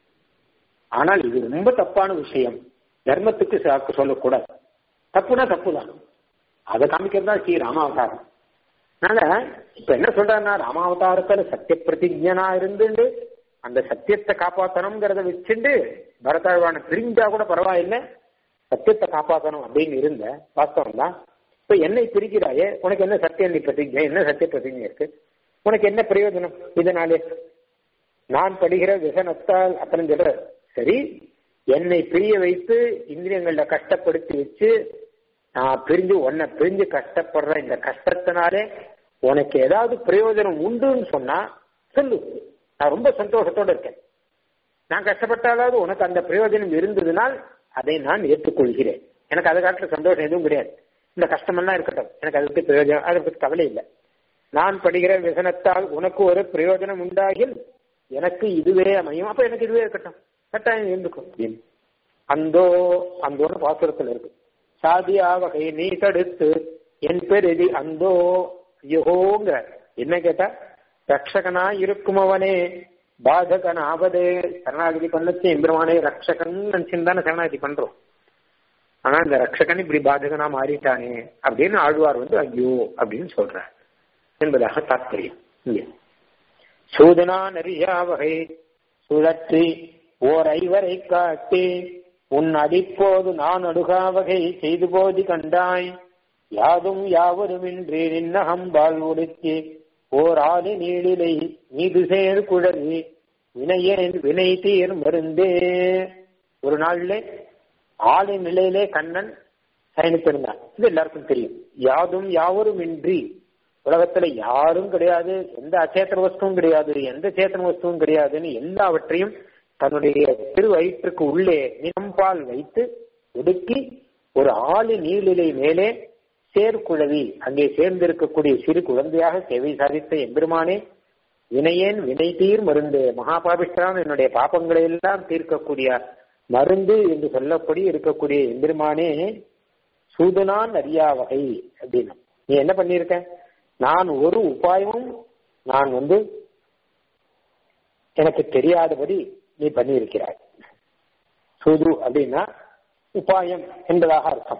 ஆனால் இது ரொம்ப தப்பான விஷயம் தர்மத்துக்கு சாக்கு சொல்லக்கூடாது தப்புனா தப்பு தான் அதை காமிக்கிறது தான் ஸ்ரீ ராமாவதாரம் அதனால இப்ப என்ன சொல்றாருன்னா ராமாவதாரத்துல சத்திய பிரதிஜனா இருந்துட்டு அந்த சத்தியத்தை காப்பாத்தணுங்கிறத வச்சுட்டு பரதாழ்வான பிரிஞ்சா கூட பரவாயில்லை சத்தியத்தை காப்பாத்தணும் அப்படின்னு இருந்த வாஸ்தவம் தான் இப்ப என்னை பிரிக்கிறாயே உனக்கு என்ன சத்திய நீ பிரதிஜை என்ன சத்திய பிரதிஜை இருக்கு உனக்கு என்ன பிரயோஜனம் இதனாலே நான் படுகிற விசனத்தால் அப்படின்னு சொல்ற சரி என்னை பிரிய வைத்து இந்திரியங்கள்ல கஷ்டப்படுத்தி வச்சு நான் பிரிஞ்சு உன்னை பிரிஞ்சு கஷ்டப்படுற இந்த கஷ்டத்தினாலே உனக்கு ஏதாவது பிரயோஜனம் உண்டுன்னு சொன்னா சொல்லு நான் ரொம்ப சந்தோஷத்தோட இருக்கேன் நான் கஷ்டப்பட்டாலாவது உனக்கு அந்த பிரயோஜனம் இருந்ததுனால் அதை நான் ஏற்றுக்கொள்கிறேன் எனக்கு அதை காட்டுற சந்தோஷம் எதுவும் கிடையாது இந்த கஷ்டமெல்லாம் இருக்கட்டும் எனக்கு அதை பத்தி பிரயோஜனம் அதை பத்தி கவலை இல்லை நான் படுகிற விசனத்தால் உனக்கு ஒரு பிரயோஜனம் உண்டாகில் எனக்கு இதுவே அமையும் அப்ப எனக்கு இதுவே இருக்கட்டும் கட்டாயம் இருந்துக்கும் அப்படின்னு அந்தோ அந்தோன்னு பாசுரத்துல இருக்கு சாதியா வகை நீ தடுத்து என் பெருதி அந்தோ யோங்க என்ன கேட்டா ரக்ஷகனா இருக்கும் அவனே பாதகன் ஆவதே சரணாகதி பண்ணச்சு எம்பெருமானே ரக்ஷகன் நினைச்சுன்னு தானே சரணாகதி பண்றோம் ஆனா இந்த ரக்ஷகன் இப்படி பாதகனா மாறிட்டானே அப்படின்னு ஆழ்வார் வந்து ஐயோ அப்படின்னு சொல்றார் என்பதாக தாத்பரியம் இங்கே சூதனா நெறியா வகை சுழற்றி ஓர் ஐவரை காட்டி உன் அடிப்போது நான் அடுகா வகை செய்து போதி கண்டாய் யாதும் யாவருமின்றி நின்னகம்பால் ஒடுக்கி ஓர் ஆடு நீளிலை நீது சேர் குழலி வினையேன் வினை தீர் மருந்தே ஒரு நாள்ல ஆளு நிலையிலே கண்ணன் பயணித்திருந்தான் இது எல்லாருக்கும் தெரியும் யாதும் யாவரும் இன்றி உலகத்துல யாரும் கிடையாது எந்த அச்சேத்தன வஸ்துவும் கிடையாது எந்த சேத்தன வஸ்துவும் கிடையாதுன்னு எல்லாவற்றையும் தன்னுடைய திரு வயிற்றுக்கு உள்ளே நிலம்பால் வைத்து ஒடுக்கி ஒரு ஆளு நீளிலை மேலே சேர்குழவி அங்கே சேர்ந்திருக்கக்கூடிய சிறு குழந்தையாக சேவை சாதித்த எம்பெருமானே வினையேன் வினை தீர் மருந்து மகாபாபிஷ்டான் என்னுடைய பாப்பங்களை எல்லாம் தீர்க்கக்கூடிய மருந்து என்று சொல்லப்படி இருக்கக்கூடிய எம்பெருமானே சூதனான் அறியா வகை அப்படின்னு நீ என்ன பண்ணிருக்க நான் ஒரு உபாயமும் நான் வந்து எனக்கு தெரியாதபடி நீ பண்ணியிருக்கிறாய் சூது அப்படின்னா உபாயம் என்பதாக அர்த்தம்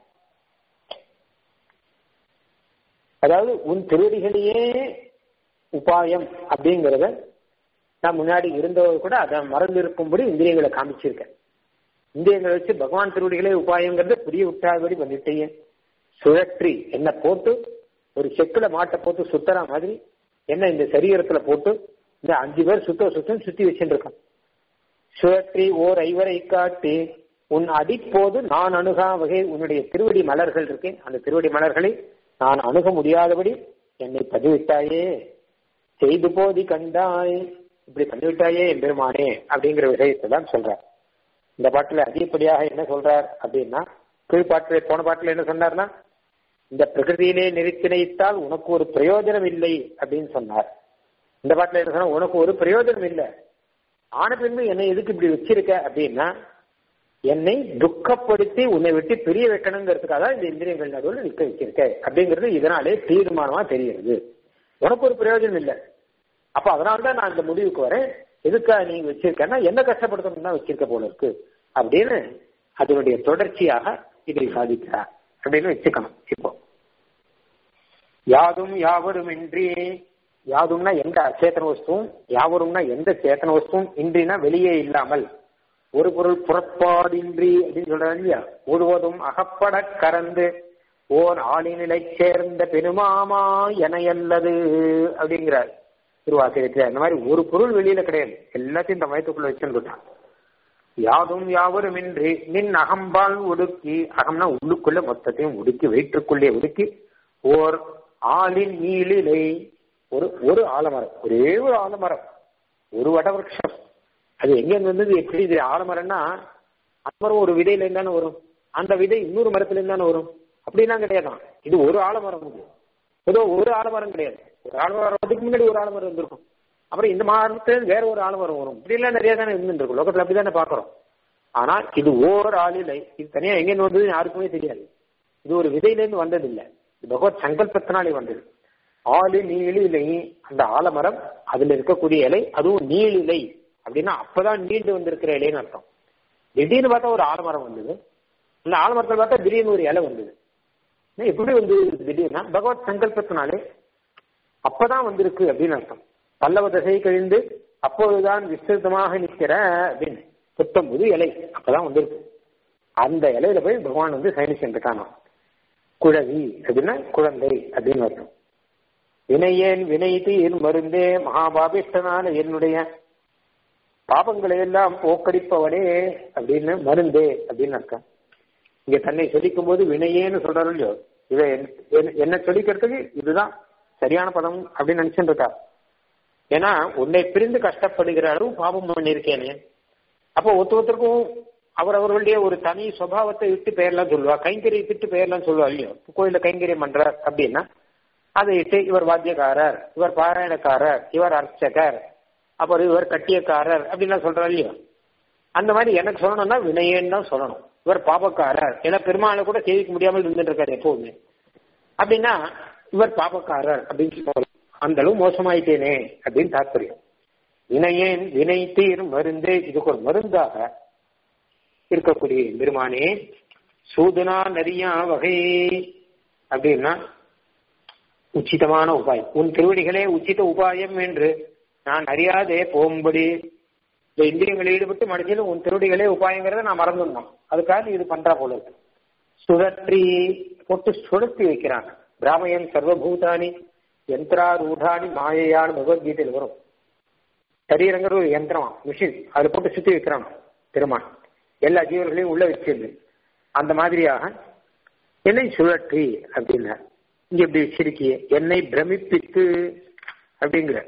அதாவது உன் திருவடிகளையே உபாயம் அப்படிங்கிறத நான் முன்னாடி இருந்தவர் கூட அதை மறந்து இருக்கும்படி இந்திரியங்களை காமிச்சிருக்கேன் இந்திரியங்களை வச்சு பகவான் திருவடிகளே உபாயங்கிறத புரிய விட்டாதபடி பண்ணிட்டேன் சுழற்றி என்ன போட்டு ஒரு செக்குல மாட்டை போட்டு சுத்தற மாதிரி என்ன இந்த சரீரத்துல போட்டு இந்த அஞ்சு பேர் சுத்த சுத்தம் சுத்தி வச்சுட்டு இருக்கான் சுழற்றி ஓர் ஐவரை காட்டி உன் அடிப்போது நான் அணுகா வகை உன்னுடைய திருவடி மலர்கள் இருக்கேன் அந்த திருவடி மலர்களை நான் அணுக முடியாதபடி என்னை பதிவிட்டாயே செய்து போதி கண்டாய் இப்படி பண்ணிவிட்டாயே என் பெருமானே அப்படிங்கிற விஷயத்தை தான் சொல்றார் இந்த பாட்டுல அதிகப்படியாக என்ன சொல்றார் அப்படின்னா கீழ்பாட்டில போன பாட்டுல என்ன சொன்னார்னா இந்த பிரகிருதியிலே நிறுத்தினைத்தால் உனக்கு ஒரு பிரயோஜனம் இல்லை அப்படின்னு சொன்னார் இந்த பாட்டுல என்ன சொன்னா உனக்கு ஒரு பிரயோஜனம் இல்லை ஆன பின்பு என்னை எதுக்கு இப்படி வச்சிருக்க அப்படின்னா என்னை துக்கப்படுத்தி உன்னை விட்டு பிரிய வைக்கணுங்கிறதுக்காக தான் இந்த இந்திரியங்கள் நடுவில் நிற்க வச்சிருக்க அப்படிங்கிறது இதனாலே தீர்மானமா தெரிகிறது உனக்கு ஒரு பிரயோஜனம் இல்லை அப்ப அதனால்தான் நான் இந்த முடிவுக்கு வரேன் எதுக்காக நீங்க வச்சிருக்கேன்னா என்ன கஷ்டப்படுத்தணும் தான் வச்சிருக்க போல இருக்கு அப்படின்னு அதனுடைய தொடர்ச்சியாக இதை சாதிக்கிறார் அப்படின்னு வச்சுக்கணும் இப்போ யாதும் யாவரும் இன்றி யாதும்னா எந்த அச்சேத்தன வஸ்துவும் யாவரும்னா எந்த சேத்தன வஸ்துவும் இன்றினா வெளியே இல்லாமல் ஒரு பொருள் புறப்பாடின்றி அப்படின்னு சொல்றாங்க இல்லையா முழுவதும் அகப்பட கறந்து ஓர் ஆளினிலை சேர்ந்த பெருமாமா என அல்லது அப்படிங்கிறார் திருவாசிரியத்தில் அந்த மாதிரி ஒரு பொருள் வெளியில கிடையாது எல்லாத்தையும் இந்த வயத்துக்குள்ள வச்சுருக்கான் யாதும் யாவரும் இன்றி நின் அகம்பால் ஒடுக்கி அகம்னா உள்ளுக்குள்ள மொத்தத்தையும் ஒடுக்கி வயிற்றுக்குள்ளே ஒடுக்கி ஓர் ஆளின் நீளிலை ஒரு ஒரு ஆலமரம் ஒரே ஒரு ஆலமரம் ஒரு வடவருஷம் அது எங்க வந்தது எப்படி இது ஆலமரம்னா அமரம் ஒரு விதையில இருந்தானே வரும் அந்த விதை இன்னொரு மரத்துல இருந்தானே வரும் அப்படிலாம் கிடையாதான் இது ஒரு ஆலமரம் இது ஏதோ ஒரு ஆலமரம் கிடையாது ஒரு ஆலமரம் அதுக்கு முன்னாடி ஒரு ஆலமரம் இருந்திருக்கும் அப்புறம் இந்த மரத்துல வேற ஒரு ஆலமரம் வரும் இப்படி எல்லாம் நிறைய தானே இருந்துருக்கும் லோகத்துல அப்படிதானே பாக்குறோம் ஆனா இது ஓர் ஆளிலை இது தனியா எங்க வந்தது யாருக்குமே தெரியாது இது ஒரு விதையில இருந்து வந்தது இல்ல இது பகவத் சங்கல்பத்தினாலே வந்தது ஆளு நீளிலை அந்த ஆலமரம் அதுல இருக்கக்கூடிய இலை அதுவும் நீளிலை அப்படின்னா அப்பதான் நீண்டு வந்திருக்கிற இலைன்னு அர்த்தம் திடீர்னு பார்த்தா ஒரு ஆலமரம் வந்தது அந்த ஆலமரத்தில் பார்த்தா திடீர்னு ஒரு இலை வந்தது எப்படி வந்து திடீர்னா பகவத் சங்கல்பத்தினாலே அப்பதான் வந்திருக்கு அப்படின்னு அர்த்தம் பல்லவ தசை கழிந்து அப்போதுதான் விஸ்திருத்தமாக நிற்கிற அப்படின்னு புத்தம் புது இலை அப்பதான் வந்திருக்கு அந்த இலையில போய் பகவான் வந்து சயனிச்சுட்டு இருக்கானா குழவி அப்படின்னா குழந்தை அப்படின்னு அர்த்தம் வினையேன் வினை தீர் மருந்தே மகாபாபிஷ்டனான என்னுடைய பாபங்களை எல்லாம் போக்கடிப்பவனே அப்படின்னு மருந்தே அப்படின்னு அர்த்தம் இங்க தன்னை சொல்லிக்கும் போது வினையேன்னு சொல்றாரு இல்லையோ இவ என்ன சொல்லிக்கிறதுக்கு இதுதான் சரியான பதம் அப்படின்னு நினைச்சுட்டு இருக்கா ஏன்னா உன்னை பிரிந்து கஷ்டப்படுகிற அளவு பாபம் பண்ணியிருக்கேனே அப்போ ஒருத்த ஒருத்தருக்கும் அவர் அவர்களுடைய ஒரு தனி சுவாவத்தை விட்டு பெயர்லாம் சொல்லுவா கைங்கரியை விட்டு பெயர்லாம் சொல்லுவா இல்லையோ கோயில கைங்கரியம் பண்றார் அப்படின்னா அதை இட்டு இவர் வாத்தியக்காரர் இவர் பாராயணக்காரர் இவர் அர்ச்சகர் அப்புறம் இவர் கட்டியக்காரர் அப்படின்லாம் சொல்றாரு இல்லையோ அந்த மாதிரி எனக்கு சொல்லணும்னா வினயன்னு தான் சொல்லணும் இவர் பாபக்காரர் ஏன்னா பெருமாளை கூட சேவிக்க முடியாமல் இருந்துட்டு இருக்காரு எப்போதுமே அப்படின்னா இவர் பாபக்காரர் அப்படின்னு சொல்லலாம் அந்த அளவு மோசமாயிட்டேனே அப்படின்னு தாற்பயம் வினையேன் வினை தீர் மருந்து இதுக்கு ஒரு மருந்தாக இருக்கக்கூடிய பெருமானே சூதுனா நரியா வகை அப்படின்னா உச்சிதமான உபாயம் உன் திருவடிகளே உச்சித உபாயம் என்று நான் அறியாதே போகும்படி இந்த இந்திரியங்களை ஈடுபட்டு மனுஷன் உன் திருவடிகளே உபாயங்கிறத நான் மறந்துடணும் அதுக்காக இது பண்றா போல இருக்கு சுழற்றி போட்டு சுழற்றி வைக்கிறாங்க பிராமயன் சர்வபூதானி யந்திராரூடானி மாயையான்னு பகவத்கீதையில் வரும் சரீரங்கிற ஒரு யந்திரம் மிஷின் அதில் போட்டு சுத்தி வைக்கிறாங்க பெருமான் எல்லா ஜீவர்களையும் உள்ள வச்சிருந்து அந்த மாதிரியாக என்னை சுழற்றி அப்படின்னா இங்க இப்படி வச்சிருக்கிய என்னை பிரமிப்பித்து அப்படிங்கிற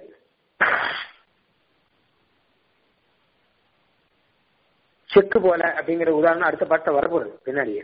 செக்கு போல அப்படிங்கிற உதாரணம் அடுத்த பாட்டை வரப்போகுது பின்னாடியே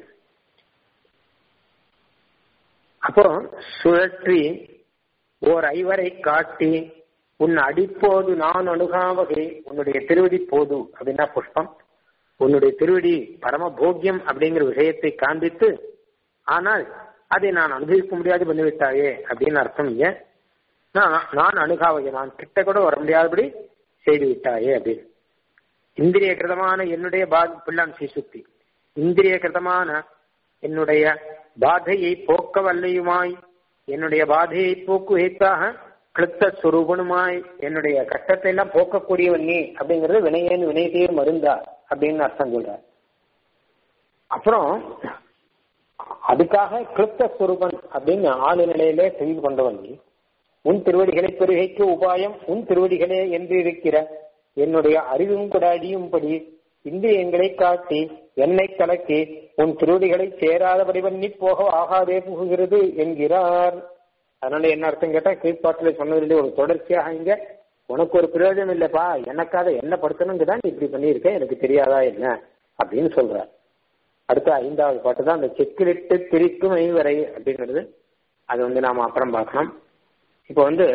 அப்போ சுழற்றி ஓர் ஐவரை காட்டி உன் அடிப்போது நான் அணுகாவகை உன்னுடைய திருவடி போது அப்படின்னா புஷ்பம் உன்னுடைய திருவடி பரம போக்கியம் அப்படிங்கிற விஷயத்தை காண்பித்து ஆனால் அதை நான் அனுபவிக்க முடியாது பண்ணிவிட்டாயே அப்படின்னு அர்த்தம் இங்க நான் அணுகாவகை நான் கிட்ட கூட வர முடியாதபடி செய்து விட்டாயே அப்படின்னு இந்திரிய கிருதமான என்னுடைய பாத் பிள்ளான் சீசுக்தி இந்திரிய கிருதமான என்னுடைய பாதையை போக்க வல்லையுமாய் என்னுடைய பாதையை போக்குவதற்காக கிளுத்த சுரூபனுமாய் என்னுடைய கஷ்டத்தை எல்லாம் போக்கக்கூடியவன் நீ அப்படிங்கிறது வினையேன் வினைதீர் மருந்தா அப்படின்னு அர்த்தம் சொல்ற அப்புறம் அதுக்காக கிருத்த சுரூபன் அப்படின்னு ஆளு நிலையிலே செய்து கொண்டவன் நீ உன் திருவடிகளை பெருகைக்கு உபாயம் உன் திருவடிகளே என்று இருக்கிற என்னுடைய அறிவும் கூட அடியும்படி இந்திரியங்களை காட்டி என்னை கலக்கி உன் திருவடிகளை சேராதபடி பண்ணி போக ஆகாதே புகுகிறது என்கிறார் அதனால என்ன அர்த்தம் கேட்டா கீழ்பாட்டுல சொன்னதுல ஒரு தொடர்ச்சியாக இங்க உனக்கு ஒரு பிரயோஜனம் இல்லப்பா எனக்காக என்ன படுத்தணுங்க தான் இப்படி பண்ணியிருக்க எனக்கு தெரியாதா என்ன அப்படின்னு சொல்ற அடுத்த ஐந்தாவது பாட்டு தான் அந்த செக்கிலிட்டு திரிக்கும் ஐவரை அப்படிங்கிறது அது வந்து நாம அப்புறம் பார்க்கலாம் இப்போ வந்து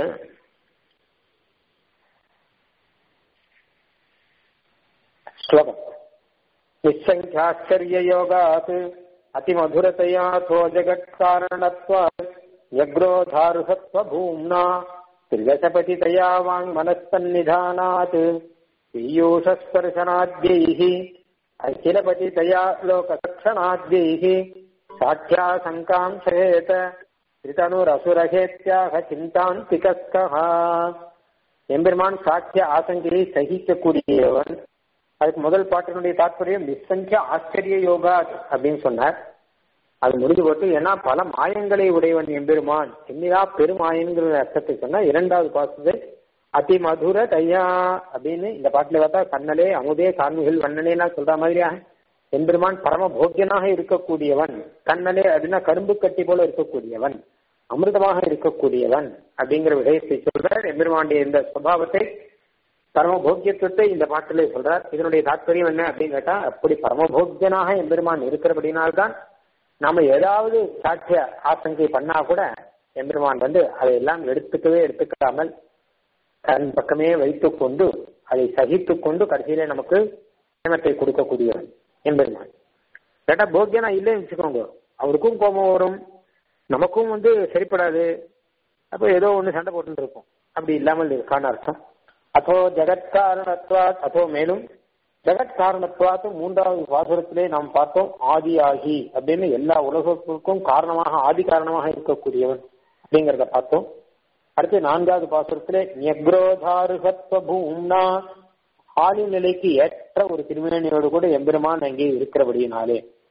ஸ்லோகம் निःसङ्ख्याश्चर्ययोगात् अतिमधुरतयाथो जगत्कारणत्वात् व्यग्रोधारुसत्त्वभूम्ना त्रिदशपतितया वाङ्मनस्तन्निधानात् पीयूषस्पर्शनाद्यैः अखिलपतितया लोकसक्षणाद्यैः साख्या शङ्कांशयेत त्रितनुरसुरहेत्याह चिन्तान्तिकस्कः எம்பெருமான் சாக்கிய ஆசங்கையை சகிக்கக்கூடியவன் அதுக்கு முதல் பாட்டினுடைய தாற்பயம் நிசங்கிய ஆச்சரிய யோகா அப்படின்னு சொன்னார் அது முடிஞ்சு போட்டு ஏன்னா பல மாயங்களை உடையவன் எம்பெருமான் என்னையா பெருமாயன்கிற அர்த்தத்தை சொன்னா இரண்டாவது பாசத்து அதி மதுர தையா அப்படின்னு இந்த பாட்டுல பார்த்தா கண்ணலே அமுதே கார்மிகள் வண்ணனேலாம் சொல்ற மாதிரியா எம்பெருமான் பரம போக்கியனாக இருக்கக்கூடியவன் கண்ணலே அப்படின்னா கரும்பு கட்டி போல இருக்கக்கூடியவன் அமிர்தமாக இருக்கக்கூடியவன் அப்படிங்கிற விஷயத்தை சொல்றார் எம்பெருமானுடைய இந்த சுபாவத்தை பரமபோக்கியத்துவத்தை இந்த பாட்டிலே சொல்றார் இதனுடைய தாற்பயம் என்ன அப்படின்னு கேட்டா அப்படி பரமபோக்கியனாக எம்பெருமான் இருக்கிறபடினால்தான் நாம ஏதாவது சாட்சிய ஆசங்கை பண்ணா கூட எம்பெருமான் வந்து அதையெல்லாம் எடுத்துக்கவே எடுத்துக்காமல் தன் பக்கமே வைத்துக் கொண்டு அதை சகித்துக் கொண்டு கடைசியிலே நமக்கு நியமத்தை கொடுக்கக்கூடியவன் எம்பெருமான் கேட்டா போக்கியனா இல்லைன்னு வச்சுக்கோங்க அவருக்கும் கோபம் வரும் நமக்கும் வந்து சரிப்படாது அப்போ ஏதோ ஒண்ணு சண்டை போட்டு இருப்போம் அப்படி இல்லாமல் இருக்கான அர்த்தம் அதோ ஜெகத்காரணத்வாத் அதோ மேலும் ஜெகத்காரணத்வாத் மூன்றாவது பாசுரத்திலே நாம் பார்த்தோம் ஆதி ஆகி அப்படின்னு எல்லா உலகத்திற்கும் காரணமாக ஆதி காரணமாக இருக்கக்கூடியவன் அப்படிங்கிறத பார்த்தோம் அடுத்து நான்காவது பாசுரத்திலே நியக்ரோதாருகத்வ பூம்னா ஆளி நிலைக்கு ஏற்ற ஒரு திருமேனியோடு கூட எம்பெருமான் அங்கே இருக்கிறபடியினாலே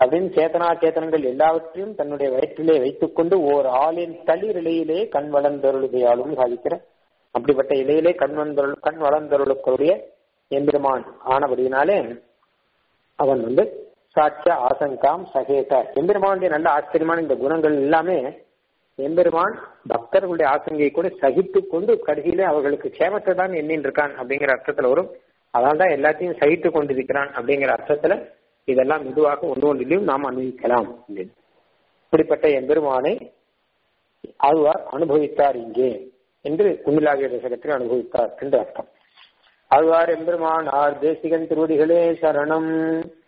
அப்படின்னு சேத்தனா சேத்தனங்கள் எல்லாவற்றையும் தன்னுடைய வயிற்றிலே வைத்துக் கொண்டு ஓர் ஆளின் தளிர் இலையிலே கண் வளர்ந்தருளுகையாலும் சாதிக்கிற அப்படிப்பட்ட இலையிலே கண் வந்தருள் கண் வளர்ந்தருளுக்குரிய எம்பெருமான் ஆனபடியினாலே அவன் வந்து சாட்சிய ஆசங்காம் சகேத எம்பெருமானுடைய நல்ல ஆச்சரியமான இந்த குணங்கள் எல்லாமே எம்பெருமான் பக்தர்களுடைய ஆசங்கையை கூட சகித்து கொண்டு கடைசியிலே அவர்களுக்கு க்ஷேமத்தை தான் எண்ணின்னு இருக்கான் அப்படிங்கிற அர்த்தத்துல வரும் அதனால தான் எல்லாத்தையும் சகித்து கொண்டிருக்கிறான் அப்படிங்கிற அர்த்தத்துல இதெல்லாம் மெதுவாக ஒன்று ஒன்றிலையும் நாம் அனுபவிக்கலாம் அப்படின்னு இப்படிப்பட்ட எம்பெருமானை ஆழ்வார் அனுபவித்தார் இங்கே என்று குமிலாகிய தசகத்தில் அனுபவித்தார் என்று அர்த்தம் ஆழ்வார் எம்பெருமான் ஆர் தேசிகன் திருவடிகளே சரணம்